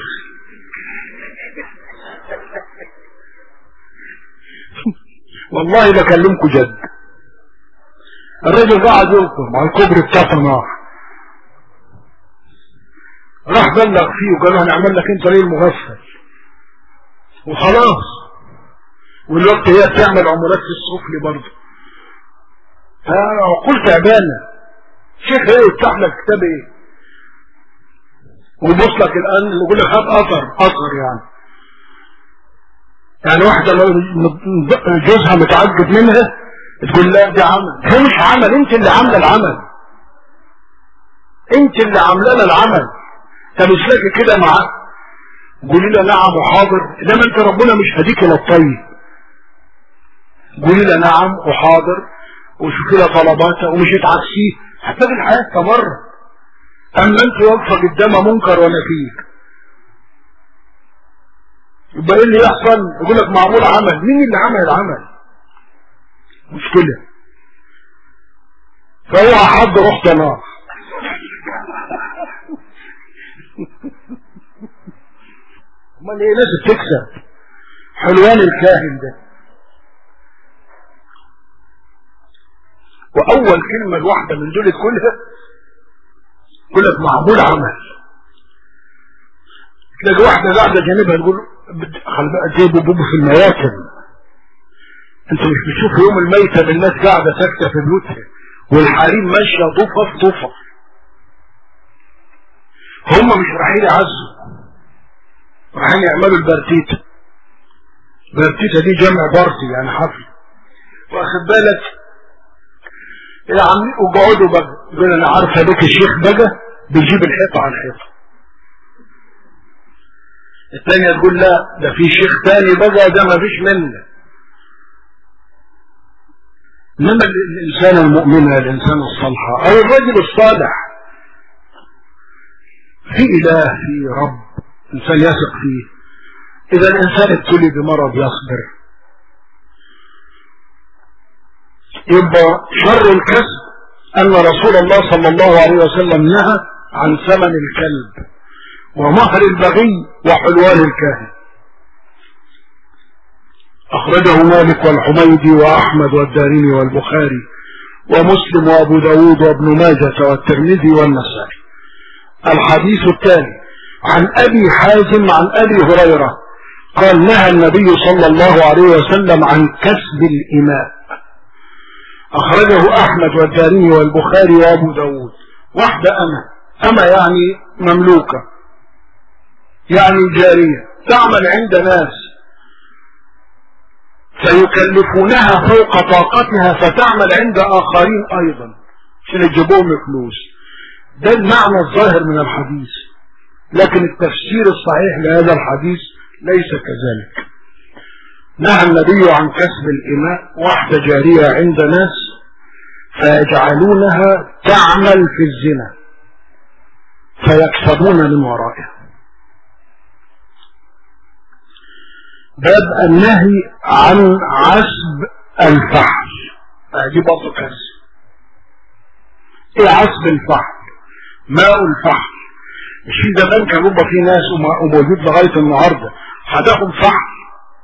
والله بكلمكم جد الراجل قاعد يلطم على الكوبري بتاع صناع راح بلغ فيه وقال له هنعمل لك انت ليه المغفل وخلاص والوقت هي بتعمل عمولات في السفلي برضه فعقول تعبانه شيخ ايه يفتح لك كتاب ايه ويبص لك الان يقول لك هات اثر اثر يعني يعني واحده لو جوزها متعجب منها تقول لا دي عمل هي مش عمل انت اللي عامله العمل انت اللي عامله لها العمل انت مش لاقي كده معاه قولي لها نعم وحاضر انما انت ربنا مش هديك الى الطيب قولي لها نعم وحاضر وشوفي لها طلباتها ومش هتعكسيه هتلاقي الحياه استمر اما انت واقفه قدام منكر ونكير يبقى ايه اللي يحصل يقول لك معمول عمل مين اللي عمل العمل مشكله فهو حد رحت نار امال ايه لازم تكسب حلوان الكاهن ده واول كلمة الواحدة من دول تقولها يقول لك معمول عمل تلاقي واحدة قاعدة جانبها تقول خلي بقى جيبوا بوبو في المياتم انت مش بتشوف يوم الميتة الناس قاعدة ساكتة في بيوتها والحريم ماشية طوفة في طوفة هم مش رايحين يعزوا رايحين يعملوا البرتيتة البرتيتة دي جمع بارتي يعني حفل واخد بالك يا عمي اقعدوا بقى يقول انا عارف هذاك الشيخ بقى بيجيب الحيطة على الحيطة الثانية تقول لا ده في شيخ تاني بقى ده ما فيش منه انما الانسان المؤمن الانسان الصالح او الرجل الصالح في اله في رب انسان يثق فيه اذا الانسان ابتلي بمرض يصبر يبقى شر الكسب ان رسول الله صلى الله عليه وسلم نهى عن ثمن الكلب ومهر البغي وحلوان الكاهن أخرجه مالك والحميدي وأحمد والدارمي والبخاري ومسلم وأبو داود وابن ماجة والترمذي والنسائي الحديث الثاني عن أبي حازم عن أبي هريرة قال نهى النبي صلى الله عليه وسلم عن كسب الإماء أخرجه أحمد والدارمي والبخاري وأبو داود واحدة أنا أما يعني مملوكة يعني جارية تعمل عند ناس فيكلفونها فوق طاقتها فتعمل عند آخرين أيضا عشان يجيبوهم فلوس ده المعنى الظاهر من الحديث لكن التفسير الصحيح لهذا الحديث ليس كذلك نهى النبي عن كسب الإماء واحدة جارية عند ناس فيجعلونها تعمل في الزنا فيكسبون من ورائها باب النهي عن عسب الفحل دي برضه كسب ايه عسب الفحل ماء الفحل الشيء زمان كان يبقى فيه ناس وموجود لغايه النهارده حداهم فحل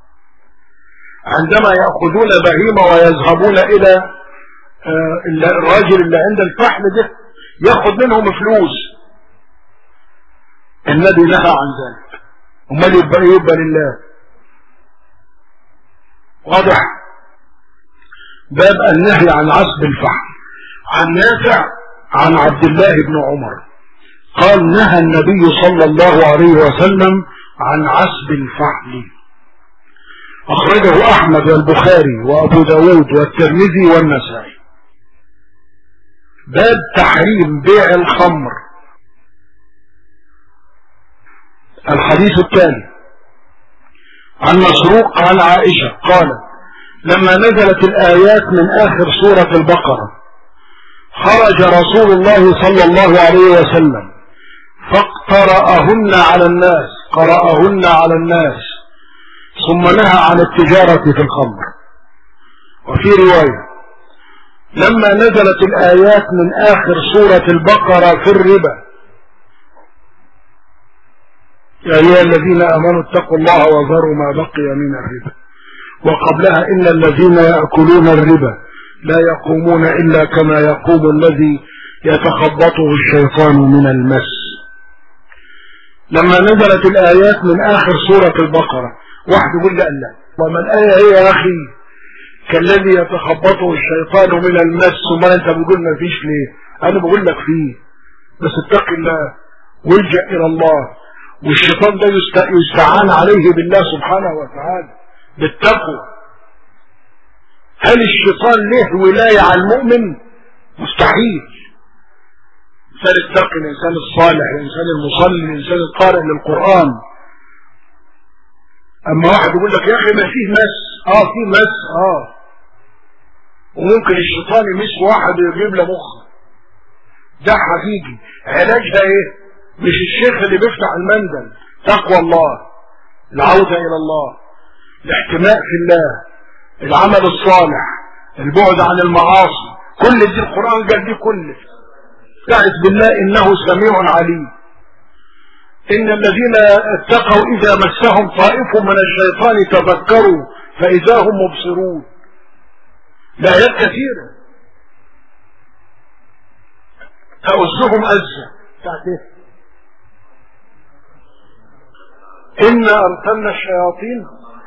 عندما ياخذون بهيمه ويذهبون الى آه الراجل اللي عند الفحل ده ياخذ منهم فلوس النبي نهى عن ذلك امال يبقى يبقى لله واضح باب النهي عن عصب الفحل عن نافع عن عبد الله بن عمر قال نهى النبي صلى الله عليه وسلم عن عصب الفحل أخرجه أحمد والبخاري وأبو داود والترمذي والنسائي باب تحريم بيع الخمر الحديث التالي عن مسروق عن عائشة قالت لما نزلت الآيات من آخر سورة البقرة خرج رسول الله صلى الله عليه وسلم فاقترأهن على الناس قرأهن على الناس ثم نهى عن التجارة في الخمر وفي رواية لما نزلت الآيات من آخر سورة البقرة في الربا يا أيها الذين آمنوا اتقوا الله وذروا ما بقي من الربا وقبلها إن الذين يأكلون الربا لا يقومون إلا كما يقوم الذي يتخبطه الشيطان من المس لما نزلت الآيات من آخر سورة البقرة واحد يقول لا لا وما الآية هي يا أخي كالذي يتخبطه الشيطان من المس وما أنت بتقول ما فيش ليه أنا بقول لك فيه بس اتق الله والجأ إلى الله والشيطان ده يستعان عليه بالله سبحانه وتعالى بالتقوى هل الشيطان له ولاية على المؤمن مستحيل الإنسان التقي الإنسان الصالح الإنسان المصلي الإنسان القارئ للقرآن أما واحد يقول لك يا أخي ما فيه مس آه فيه مس آه وممكن الشيطان يمس واحد ويجيب له مخ ده حقيقي علاجها ايه مش الشيخ اللي بيفتح المندل تقوى الله العودة إلى الله الاحتماء في الله العمل الصالح البعد عن المعاصي كل دي القرآن قال دي كله تعرف بالله إنه سميع عليم إن الذين اتقوا إذا مسهم طائف من الشيطان تذكروا فإذا هم مبصرون لآيات كثيرة تأزهم أزة بتاعت ايه إنا أرسلنا الشياطين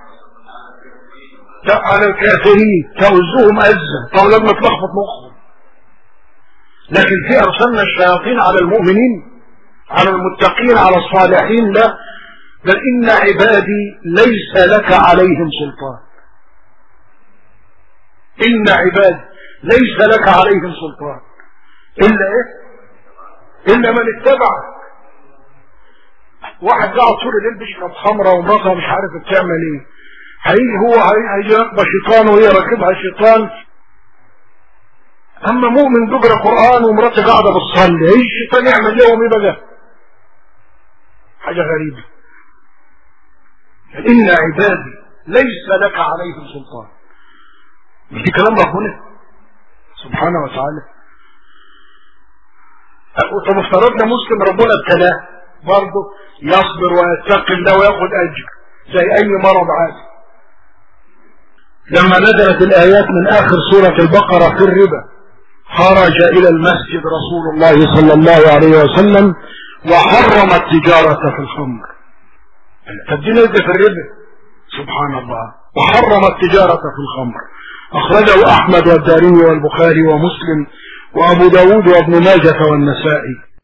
على الكافرين تأزهم أزة طب لما تلخبط مخهم لكن في أرسلنا الشياطين على المؤمنين على المتقين على الصالحين لا بل إن عبادي ليس لك عليهم سلطان إن عبادي ليس لك عليهم سلطان إلا إيه إلا من اتبعك واحد قاعد طول الليل بيشرب خمره ومراتها مش عارف بتعمل ايه هيجي هو هيجي راكبه شيطان وهي راكبها شيطان اما مؤمن بيقرا قران ومراته قاعده بتصلي هيجي الشيطان يعمل لهم ايه بقى حاجه غريبه ان عبادي ليس لك عليهم سلطان مش دي كلام ربنا سبحانه وتعالى طب افترضنا مسلم ربنا ابتلاه برضه يصبر ويتقي الله وياخد اجر زي اي مرض عادي لما نزلت الايات من اخر سورة البقرة في الربا خرج الى المسجد رسول الله صلى الله عليه وسلم وحرم التجارة في الخمر طب دي نزل في الربا سبحان الله وحرم التجارة في الخمر اخرجه احمد والدارمي والبخاري ومسلم وابو داود وابن ماجة والنسائي